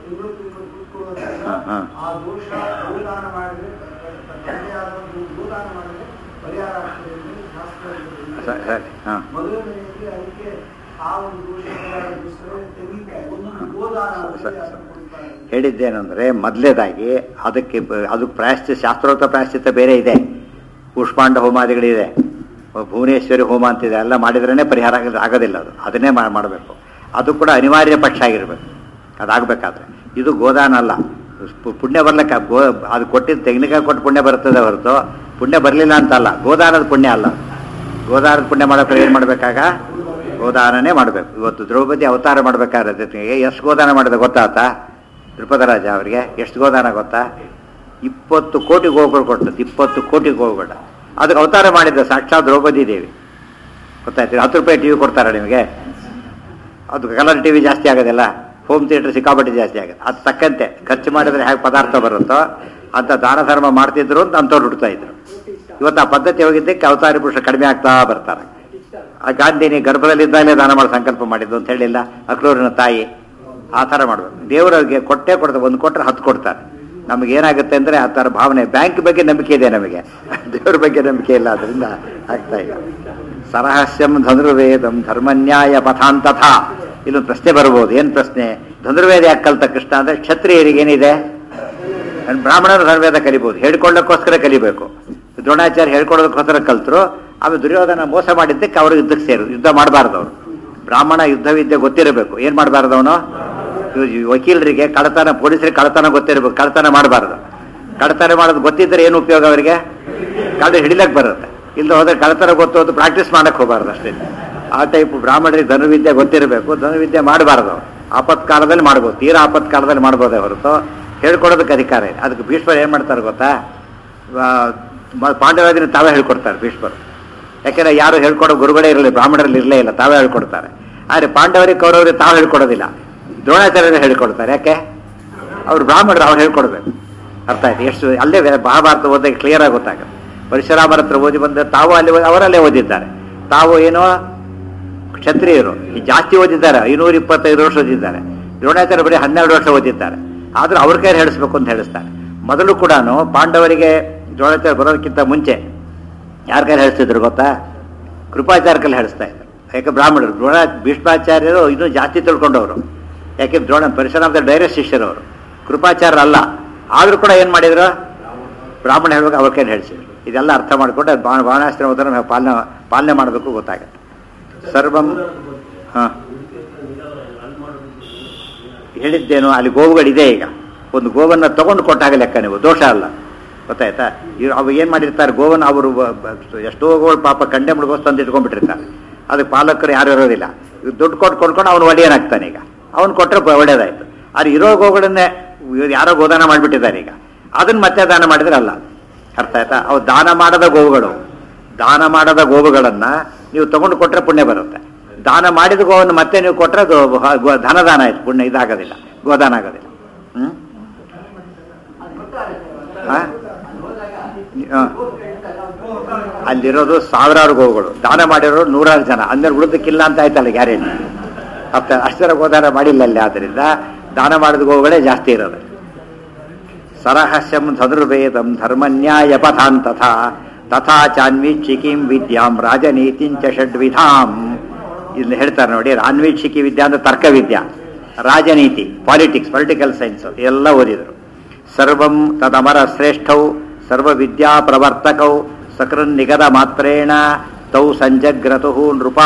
ಹಾಂ ಹಾಂ ಆ ದೋಷ ಭೂದಾನ ಮಾಡಿದ್ರೆ ತಂದೆಯಾದ ಒಂದು ಭೂದಾನ ಮಾಡಿದ್ರೆ ಪರಿಹಾರ ಆಗ್ತದೆ ಎಂದು ಶಾಸ್ತ್ರ ಇದೆ. ಸರಿ ಸರಿ ಹಾಂ ಮೊದಲನೆಯದಾಗಿ ಅದಕ್ಕೆ ಆ ಒಂದು ದೋಷ ತೆಂಗಿನಕಾಯಿ ಒಂದು ಗೋದಾನ ಸ- ಸ- ಅದನ್ನು ಕೊಡ್ತಾರೆ. ಹೇಳಿದ್ದೇನೆಂದರೆ ಮೊದಲೇದಾಗಿ ಅದಕ್ಕೆ ಬ- ಅದಕ್ಕೆ ಪ್ರಾಯಶ್ಚಿತ ಶಾಸ್ತ್ರೋಕ್ತ ಪ್ರಾಯಶ್ಚಿತ ಬೇರೆ ಇದೆ ಕೂಷ್ಮಾಂಡ ಹೋಮಾದಿಗಳಿದೆ ಭುವನೇಶ್ವರಿ ಹೋಮ ಅಂತಿದೆ ಎಲ್ಲ ಮಾಡಿದ್ರೇ ಪರಿಹಾರ ಆಗೋದು ಆಗೋದಿಲ್ಲ ಅದು ಅದನ್ನೇ ಮಾ- ಮಾಡಬೇಕು ಅದು ಕೂಡ ಅನಿವಾರ್ಯ ಪಕ್ಷ ಆಗಿರಬೇಕು ಅದಾಗಬೇಕಾದ್ರೆ ಇದು ಗೋದಾನ ಅಲ್ಲ ಪು- ಪುಣ್ಯ ಬರ್ಲಿಕ್ಕೆ ಗೋ ಅದು ಕೊಟ್ಟಿದ್ದು ತೆಂಗಿನಕಾಯಿ ಕೊಟ್ಟು ಪುಣ್ಯ ಬರ್ತದೆ ಹೊರತು ಪುಣ್ಯ ಬರಲಿಲ್ಲ ಅಂತಲ್ಲ ಗೋದಾನದ ಪುಣ್ಯ ಅಲ್ಲ ಗೋದಾನದ ಪುಣ್ಯ ಮಾಡೋಕೆ ಏನು ಮಾಡಬೇಕಾಗ ಗೋದಾನನೇ ಮಾಡಬೇಕು ಇವತ್ತು ದ್ರೌಪದಿ ಅವತಾರ ಮಾಡಬೇಕಾದ್ರೆ ಎಷ್ಟು ಗೋದಾನ ಮಾಡಿದೆ ಗೊತ್ತಾತ ದ್ರುಪದರಾಜ ಅವರಿಗೆ ಎಷ್ಟು ಗೋದಾನ ಗೊತ್ತಾ ಇಪ್ಪತ್ತು ಕೋಟಿ ಗೋಗಳು ಕೊಟ್ಟದ್ದು ಇಪ್ಪತ್ತು ಕೋಟಿ ಗೋಗಳು ಅದಕ್ಕೆ ಅವತಾರ ಮಾಡಿದ್ದ ಸಾಕ್ಷಾತ್ ದ್ರೌಪದಿ ದೇವಿ ಗೊತ್ತಾಯ್ತು ಹತ್ತು ರೂಪಾಯಿ ಟಿ ವಿ ಕೊಡ್ತಾರೆ ನಿಮಗೆ ಅದು ಕಲರ್ ಟಿ ವಿ ಜಾಸ್ತಿ ಆಗೋದಿಲ್ಲ ಹೋಮ್ ಥಿಯೇಟರ್ ಸಿಕ್ಕಾಪಟ್ಟೆ ಜಾಸ್ತಿ ಆಗುತ್ತೆ ಅದು ತಕ್ಕಂತೆ ಖರ್ಚು ಮಾಡಿದ್ರೆ ಹೇಗೆ ಪದಾರ್ಥ ಬರುತ್ತೋ ಅಂತ ದಾನ ಧರ್ಮ ಮಾಡ್ತಿದ್ರು ಅಂತ ಅಂಥವ್ರು ಹುಡ್ತಾ ಇದ್ರು ಇವತ್ತು ಆ ಪದ್ಧತಿ ಹೋಗಿದ್ದಕ್ಕೆ ಅವತಾರಿ ಪುರುಷ ಕಡಿಮೆ ಆಗ್ತಾ ಬರ್ತಾರೆ ಆ ಗಾಂಧಿನಿ ಗರ್ಭದಲ್ಲಿದ್ದಾಗಲೇ ದಾನ ಮಾಡೋ ಸಂಕಲ್ಪ ಮಾಡಿದ್ದು ಅಂತ ಹೇಳಿಲ್ಲ ಅಕ್ರೂರಿನ ತಾಯಿ ಆ ಥರ ಮಾಡಬೇಕು ದೇವರಿಗೆ ಕೊಟ್ಟೆ ಕೊಡ್ತಾರೆ ಒಂದು ಕೊಟ್ಟರೆ ಹತ್ತು ಕೊಡ್ತಾರೆ ನಮಗೆ ಏನಾಗುತ್ತೆ ಅಂದರೆ ಆ ಥರ ಭಾವನೆ ಬ್ಯಾಂಕ್ ಬಗ್ಗೆ ನಂಬಿಕೆ ಇದೆ ನಮಗೆ ದೇವ್ರ ಬಗ್ಗೆ ನಂಬಿಕೆ ಇಲ್ಲ ಅದರಿಂದ ಆಗ್ತಾ ಇಲ್ಲ ಸರಹಸ್ಯಂ ಧನುರ್ವೇದಂ ಧರ್ಮನ್ಯಾಯ ಪಥಾಂತಥ ಇಲ್ಲೊಂದು ಪ್ರಶ್ನೆ ಬರ್ಬೋದು ಏನು ಪ್ರಶ್ನೆ ಧನುರ್ವೇದ ಯಾಕೆ ಕಲ್ತ ಕೃಷ್ಣ ಅಂದರೆ ಕ್ಷತ್ರಿಯರಿಗೆ ಏನಿದೆ ಬ್ರಾಹ್ಮಣರು ಧನುರ್ವೇದ ಕಲಿಬೋದು ಹೇಳ್ಕೊಳ್ಳೋಕ್ಕೋಸ್ಕರ ಕಲಿಬೇಕು ದ್ರೋಣಾಚಾರ್ಯ ಹೇಳ್ಕೊಳ್ಳೋದಕ್ಕೋಸ್ಕರ ಕಲ್ತರು ಆಮೇಲೆ ದುರ್ಯೋಧನ ಮೋಸ ಮಾಡಿದ್ದಕ್ಕೆ ಅವರು ಯುದ್ಧಕ್ಕೆ ಸೇರು ಯುದ್ಧ ಮಾಡಬಾರ್ದು ಅವರು ಬ್ರಾಹ್ಮಣ ಯುದ್ಧ ವಿದ್ಯೆ ಗೊತ್ತಿರಬೇಕು ಏನು ಮಾಡಬಾರ್ದು ಅವನು ವಕೀಲರಿಗೆ ಕಳತನ ಪೊಲೀಸರಿಗೆ ಕಳತನ ಗೊತ್ತಿರಬೇಕು ಕಳತನ ಮಾಡಬಾರ್ದು ಕಳತನ ಮಾಡೋದು ಗೊತ್ತಿದ್ದರೆ ಏನು ಉಪಯೋಗ ಅವರಿಗೆ ಕಳ್ಳ ಹಿಡಿಲಕ್ಕೆ ಬರುತ್ತೆ ಇಲ್ಲ ಹೋದ್ರೆ ಕಳತನ ಗೊತ್ತು ಅಂತ ಪ್ರಾಕ್ಟೀಸ್ ಮಾಡಕ್ಕೆ ಹೋಗಬಾರ್ದು ಅಷ್ಟೇ ಆ ಟೈಪ್ ಬ್ರಾಹ್ಮಣರಿಗೆ ಧನುವಿದ್ಯೆ ಗೊತ್ತಿರಬೇಕು ಧನುವಿದ್ಯೆ ಮಾಡಬಾರ್ದು ಆಪತ್ಕಾಲದಲ್ಲಿ ಮಾಡ್ಬೋದು ತೀರಾ ಆಪತ್ಕಾಲದಲ್ಲಿ ಮಾಡ್ಬೋದೇ ಹೊರತು ಹೇಳ್ಕೊಡೋದಕ್ಕೆ ಅಧಿಕಾರ ಇದೆ ಅದಕ್ಕೆ ಭೀಷ್ಮರು ಏನು ಮಾಡ್ತಾರೆ ಗೊತ್ತಾ ಪಾಂಡವರಾಜನ ತಾವೇ ಹೇಳ್ಕೊಡ್ತಾರೆ ಭೀಷ್ಮರು ಯಾಕೆಂದ್ರೆ ಯಾರು ಹೇಳ್ಕೊಡೋ ಗುರುಗಳೇ ಇರಲಿ ಬ್ರಾಹ್ಮಣರಲ್ಲಿ ಇರಲೇ ಇಲ್ಲ ತಾವೇ ಹೇಳ್ಕೊಡ್ತಾರೆ ಆದರೆ ಪಾಂಡವರಿಗೆ ಕೌರವರಿಗೆ ತಾವು ಹೇಳ್ಕೊಡೋದಿಲ್ಲ ದ್ರೋಣಾಚಾರ್ಯರು ಹೇಳ್ಕೊಡ್ತಾರೆ ಯಾಕೆ ಅವ್ರು ಬ್ರಾಹ್ಮಣರು ಅವ್ರು ಹೇಳ್ಕೊಡ್ಬೇಕು ಅರ್ಥ ಆಯ್ತು ಎಷ್ಟು ಅಲ್ಲೇ ವೇ- ಮಹಾಭಾರತ ಓದಕ್ಕೆ ಕ್ಲಿಯರ್ ಆಗಿ ಗೊತ್ತಾಗುತ್ತೆ ಪರಶುರಾಮರ ಹತ್ರ ಓದಿ ಬಂದ ತಾವು ಅಲ್ಲಿ ಓದಿ- ಅವರಲ್ಲೇ ಓದಿದ್ದಾರೆ ತಾವು ಏನೋ ಕ್ಷತ್ರಿಯರು ಈ ಜಾಸ್ತಿ ಓದಿದ್ದಾರೆ ಐನೂರ ಇಪ್ಪತ್ತೈದು ವರ್ಷ ಓದಿದ್ದಾರೆ ದ್ರೋಣಾಚಾರ್ಯ ಬರೀ ಹನ್ನೆರಡು ವರ್ಷ ಓದಿದ್ದಾರೆ ಆದರೂ ಅವ್ರ ಕೈ ಹೇಳಿಸ್ಬೇಕು ಅಂತ ಹೇಳಿಸ್ತಾರೆ ಮೊದಲು ಕೂಡ ಪಾಂಡವರಿಗೆ ದ್ರೋಣಾಚಾರ್ಯ ಬರೋದಕ್ಕಿಂತ ಮುಂಚೆ ಯಾರ ಕೈಲಿ ಹೇಳಿಸ್ತಿದ್ರು ಗೊತ್ತಾ ಕೃಪಾಚಾರ್ಯ ಕೈಲಿ ಹೇಳಿಸ್ತಾ ಇದ್ರು ಯಾಕೆ ಬ್ರಾಹ್ಮಣರು ದ್ರೋಣ ಭೀಷ್ಮಾಚಾರ್ಯರು ಇನ್ನೂ ಜಾಸ್ತಿ ತಿಳ್ಕೊಂಡವರು ಯಾಕೆ ದ್ರೋಣ ಪರಶುರಾಮದ ಡೈರೆಕ್ಟ್ ಶಿಷ್ಯರು ಅವರು ಕೃಪಾಚಾರ್ಯ ಅಲ್ಲ ಆದರೂ ಕೂಡ ಏನು ಮಾಡಿದ್ರು ಬ್ರಾಹ್ಮಣ ಹೇಳುವಾಗ ಅವ್ರ ಕೈಲಿ ಹೇಳಿಸಿದ್ರು ಇದೆಲ್ಲ ಅರ್ಥ ಮಾಡಿಕೊಂಡು ಅದು ಬಾಣ ಬಾಣಾಸ್ತ್ರ ಹೋದ್ರೆ ನಾವು ಪಾಲನೆ ಪಾಲನೆ ಮಾಡಬೇಕು ಗೊತ್ತಾಗುತ್ತೆ ಸರ್ವಂ ಹಾಂ ಹೇಳಿದ್ದೇನು ಅಲ್ಲಿ ಗೋವುಗಳಿದೆ ಈಗ ಒಂದು ಗೋವನ್ನು ತಗೊಂಡು ಕೊಟ್ಟಾಗ ಲೆಕ್ಕ ನೀವು ದೋಷ ಅಲ್ಲ ಗೊತ್ತಾಯ್ತಾ ಇವ್ ಅವು ಏನು ಮಾಡಿರ್ತಾರೆ ಗೋವನ್ನು ಅವರು ಬ- ಬ- ಎಷ್ಟೋ ಗೋಗಳು ಪಾಪ ಕಂಡೆ ಮುಳುಗೋಸ್ ತಂದು ಇಟ್ಕೊಂಡ್ಬಿಟ್ಟಿರ್ತಾರೆ ಅದಕ್ಕೆ ಪಾಲಕರು ಯಾರು ಇರೋದಿಲ್ಲ ಇವ್ ದುಡ್ಡು ಕೊಟ್ಟು ಕೊಡ್ಕೊಂಡು ಅವನು ಒಡೆಯನಾಗ್ತಾನೆ ಈಗ ಅವನು ಕೊಟ್ಟರೆ ಒಳ್ಳೇದಾಯ್ತು ಅದು ಇರೋ ಗೋಗಳನ್ನೇ ಇವ್ರು ಯಾರೋ ಗೋದಾನ ಮಾಡಿಬಿಟ್ಟಿದ್ದಾರೆ ಈಗ ಅದನ್ನ ಮತ್ತೆ ದಾನ ಮಾಡಿದ್ರೆ ಅಲ್ಲ ಅರ್ಥ ಆಯ್ತಾ ಅವು ದಾನ ಮಾಡದ ಗೋವುಗಳು ದಾನ ಮಾಡದ ಗೋವುಗಳನ್ನ ನೀವು ತಗೊಂಡು ಕೊಟ್ಟರೆ ಪುಣ್ಯ ಬರುತ್ತೆ ದಾನ ಮಾಡಿದ ಗೋವನ್ನು ಮತ್ತೆ ನೀವು ಕೊಟ್ಟರೆ ಅದು ಹ- ಗೋ- ಧನದಾನ ಆಯ್ತು ಪುಣ್ಯ ಇದಾಗೋದಿಲ್ಲ ಗೋದಾನ ಆಗೋದಿಲ್ಲ ಹ್ಮ್ ಆ? ಆ. ಅಲ್ಲಿರೋದು ಸಾವಿರಾರು ಗೋವುಗಳು ದಾನ ಮಾಡಿರೋರು ನೂರಾರು ಜನ ಅಂದ್ರೆ ಉಳಿದಕ್ಕಿಲ್ಲ ಅಂತ ಆಯ್ತಲ್ಲ ಗ್ಯಾರಂಟಿ ಅಪ್ಪ ಅಷ್ಟರ ಗೋದಾನ ಮಾಡಿಲ್ಲ ಅಲ್ಲಿ ಆದ್ದರಿಂದ ದಾನ ಮಾಡಿದ ಗೋವುಗಳೇ ಜಾಸ್ತಿ ಇರೋದು ಸರಹಸ್ಯಂ ಧನುರ್ವೇದಂ ಧರ್ಮನ್ಯಾಯ ಪಥಾನ್ ತಥಾ ತಥಾ ಚಾನ್ವೀಕ್ಷಿಕೀಂ ವಿದ್ಯಾಂ ರಾಜನೀತಿಂಚ ಷಡ್ವಿಧಾಂ ಇಲ್ಲಿ ಹೇಳ್ತಾರೆ ನೋಡಿ ಅನ್ವೀಕ್ಷಿಕಿ ವಿದ್ಯಾ ಅಂದ್ರೆ ತರ್ಕ ವಿದ್ಯಾ ರಾಜನೀತಿ ಪಾಲಿಟಿಕ್ಸ್ ಪೊಲಿಟಿಕಲ್ ಸೈನ್ಸ್ ಎಲ್ಲ ಓದಿದರು ಸರ್ವಂ ತದಮರ ಶ್ರೇಷ್ಠೌ ಸರ್ವ ವಿದ್ಯಾ ಪ್ರವರ್ತಕೌ ಸಕೃನ್ ನಿಗದ ಮಾತ್ರೇಣ ತೌ ಸಂಜಗ್ರತು ನೃಪ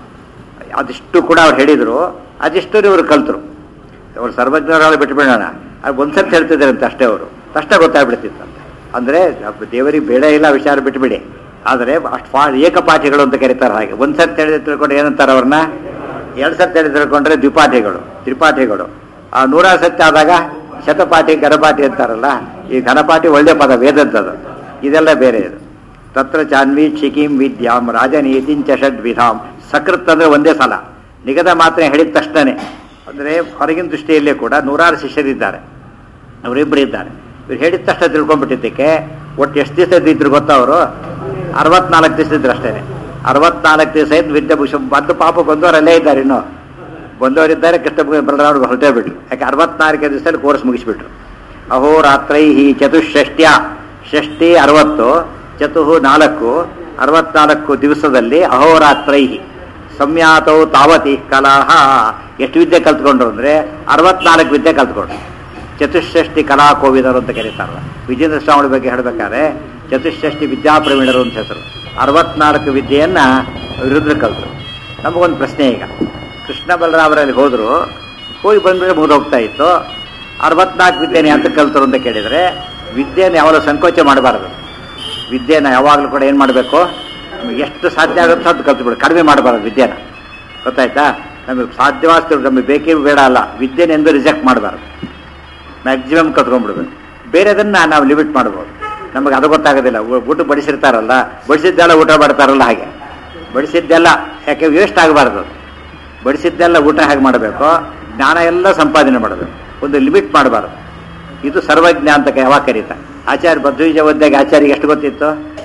ಅದಿಷ್ಟು ಕೂಡ ಅವ್ರು ಹೇಳಿದರು ಅದಿಷ್ಟು ಇವರು ಕಲ್ತರು ಅವ್ರು ಸರ್ವಜ್ಞರಾಗಿ ಬಿಟ್ಬಿಡೋಣ ಅದು ಒಂದ್ಸರ್ತಿ ಹೇಳ್ತಿದ್ದಾರಂತೆ ಅಷ್ಟೇ ಅವರು ತಕ್ಷಣ ಗೊತ್ತಾಗ್ಬಿಡ್ತಿತ್ತಂತೆ ಅಂದರೆ ದೇವರಿಗೆ ಬೇಡ ಇಲ್ಲ ವಿಚಾರ ಬಿಟ್ಬಿಡಿ ಆದರೆ ಅಷ್ಟು ಫಾ ಏಕಪಾಠಿಗಳು ಅಂತ ಕರೀತಾರೆ ಹಾಗೆ ಒಂದು ಸರ್ತಿ ಹೇಳಿ ತಿಳ್ಕೊಂಡು ಏನಂತಾರೆ ಅವ್ರನ್ನ ಎರಡು ಸರ್ತಿ ಹೇಳಿ ತಿಳ್ಕೊಂಡ್ರೆ ದ್ವಿಪಾಠಿಗಳು ತ್ರಿಪಾಠಿಗಳು ಆ ನೂರಾರು ಸತ್ಯ ಆದಾಗ ಶತಪಾಠಿ ಘನಪಾಠಿ ಅಂತಾರಲ್ಲ ಈ ಘನಪಾಠಿ ಒಳ್ಳೆ ಪದ ವೇದದ್ದದು ಇದೆಲ್ಲ ಬೇರೆ ಇದು ತತ್ರ ಚಾನ್ವಿ ಕ್ಷಿಕಿಂ ವಿದ್ಯಾಂ ರಾಜನೀತಿಂಚ ಷಡ್ವಿಧಾಂ ಸಕೃತ್ ಅಂದ್ರೆ ಒಂದೇ ಸಲ ನಿಗದ ಮಾತ್ರ ಹೇಳಿದ ತಕ್ಷಣನೇ ಅಂದರೆ ಹೊರಗಿನ ದೃಷ್ಟಿಯಲ್ಲೇ ಕೂಡ ನೂರಾರು ಶಿಷ್ಯರಿದ್ದಾರೆ ಅವರಿಬ್ಬರು ಇದ್ದಾರೆ ಇವ್ರು ಹೇಳಿದ ತಕ್ಷಣ ತಿಳ್ಕೊಂಡ್ಬಿಟ್ಟಿದ್ದಕ್ಕೆ ಒಟ್ಟು ಎಷ್ಟು ದಿವಸ ಇದ್ದಿದ್ರು ಗೊತ್ತಾ ಅವರು ಅರವತ್ನಾಲ್ಕು ದಿವಸ ಇದ್ರು ಅಷ್ಟೇ ಅರವತ್ನಾಲ್ಕು ದಿವಸ ಇದ್ದು ವಿದ್ಯಾಭೂಷಣ್ ಬಂದು ಪಾಪ ಬಂದವರು ಅಲ್ಲೇ ಇದ್ದಾರೆ ಇನ್ನು ಬಂದವರಿದ್ದಾರೆ ಕೃಷ್ಣ ಬಲರಾಮರು ಹೊರಟೇ ಬಿಟ್ರು ಯಾಕೆ ಅರವತ್ನಾಲ್ಕು ದಿವಸದಲ್ಲಿ ಕೋರ್ಸ್ ಮುಗಿಸ್ಬಿಟ್ರು ಅಹೋರಾತ್ರೈ ಚತುಷ್ಷಷ್ಟ್ಯ ಷಷ್ಠಿ ಅರವತ್ತು ಚತುಹು ನಾಲ್ಕು ಅರವತ್ನಾಲ್ಕು ದಿವಸದಲ್ಲಿ ಅಹೋರಾತ್ರೈ ಸಂಯಾತೌ ತಾವತಿ ಕಲಾಹ ಎಷ್ಟು ವಿದ್ಯೆ ಕಲ್ತ್ಕೊಂಡ್ರು ಅಂದರೆ ಅರವತ್ನಾಲ್ಕು ವಿದ್ಯೆ ಕಲ್ತ್ಕೊಂಡ್ರು ಚತುಷ್ಷಷ್ಟಿ ಕಲಾ ಕೋವಿದರು ಅಂತ ಕರೀತಾರಲ್ಲ ವಿಜೇಂದ್ರ ಸ್ವಾಮಿ ಬಗ್ಗೆ ಹೇಳಬೇಕಾದ್ರೆ ಚತುಷ್ಷಷ್ಟಿ ವಿದ್ಯಾಪ್ರವೀಣರು ಅಂತ ಹೆಸರು ಅರವತ್ನಾಲ್ಕು ವಿದ್ಯೆಯನ್ನ ವಿರುದ್ಧ ಕಲ್ತರು ನಮಗೊಂದು ಪ್ರಶ್ನೆ ಈಗ ಕೃಷ್ಣ ಬಲರಾಮರಲ್ಲಿ ಹೋದ್ರು ಹೋಗಿ ಬಂದ್ರೆ ಮುಗಿದೋಗ್ತಾ ಇತ್ತು ಅರವತ್ನಾಲ್ಕು ವಿದ್ಯೆನ ಅಂತ ಕಲ್ತರು ಅಂತ ಕೇಳಿದರೆ ವಿದ್ಯೆನ ಯಾವಾಗಲೂ ಸಂಕೋಚ ಮಾಡಬಾರದು ವಿದ್ಯೆನ ಯಾವಾಗಲೂ ಕೂಡ ಏನು ಮಾಡಬೇಕು ನಮಗೆ ಎಷ್ಟು ಸಾಧ್ಯ ಆಗುತ್ತೋ ಅದು ಕಲ್ತ್ಬಿಡು ಕಡಿಮೆ ಮಾಡಬಾರದು ವಿದ್ಯೆನ ಗೊತ್ತಾಯ್ತಾ ನಮಗೆ ಸಾಧ್ಯವಾಗ್ತಿರೋ ನಮಗೆ ಬೇಕೇ ಬೇಡ ಅಲ್ಲ ವಿದ್ಯೆನೆಂದು ರಿಜೆಕ್ಟ್ ಮಾಡಬಾರ್ದು ಮ್ಯಾಕ್ಸಿಮಮ್ ಕತ್ಕೊಂಡ್ಬಿಡ್ಬೇಕು ಬೇರೆದನ್ನ ನಾವು ಲಿಮಿಟ್ ಮಾಡ್ಬೋದು ನಮಗೆ ಅದು ಗೊತ್ತಾಗೋದಿಲ್ಲ ಊ- ಊಟ ಬಡಿಸಿರ್ತಾರಲ್ಲ ಬಡಿಸಿದ್ದೆಲ್ಲ ಊಟ ಮಾಡ್ತಾರಲ್ಲ ಹಾಗೆ ಬಡಿಸಿದ್ದೆಲ್ಲ ಯಾಕೆ ವೇಸ್ಟ್ ಆಗಬಾರ್ದು ಬಡಿಸಿದ್ದೆಲ್ಲ ಊಟ ಹೇಗೆ ಮಾಡಬೇಕು ಜ್ಞಾನ ಎಲ್ಲ ಸಂಪಾದನೆ ಮಾಡಬೇಕು ಒಂದು ಲಿಮಿಟ್ ಮಾಡಬಾರ್ದು ಇದು ಸರ್ವಜ್ಞ ಅಂತ ಯಾವಾಗ ಕರೀತಾರೆ ಆಚಾರ್ಯ ಬದ್ವೀಜ ಓದ್ದಾಗ ಆಚಾರ್ಯ ಎಷ್ಟು ಗೊತ್ತಿತ್ತು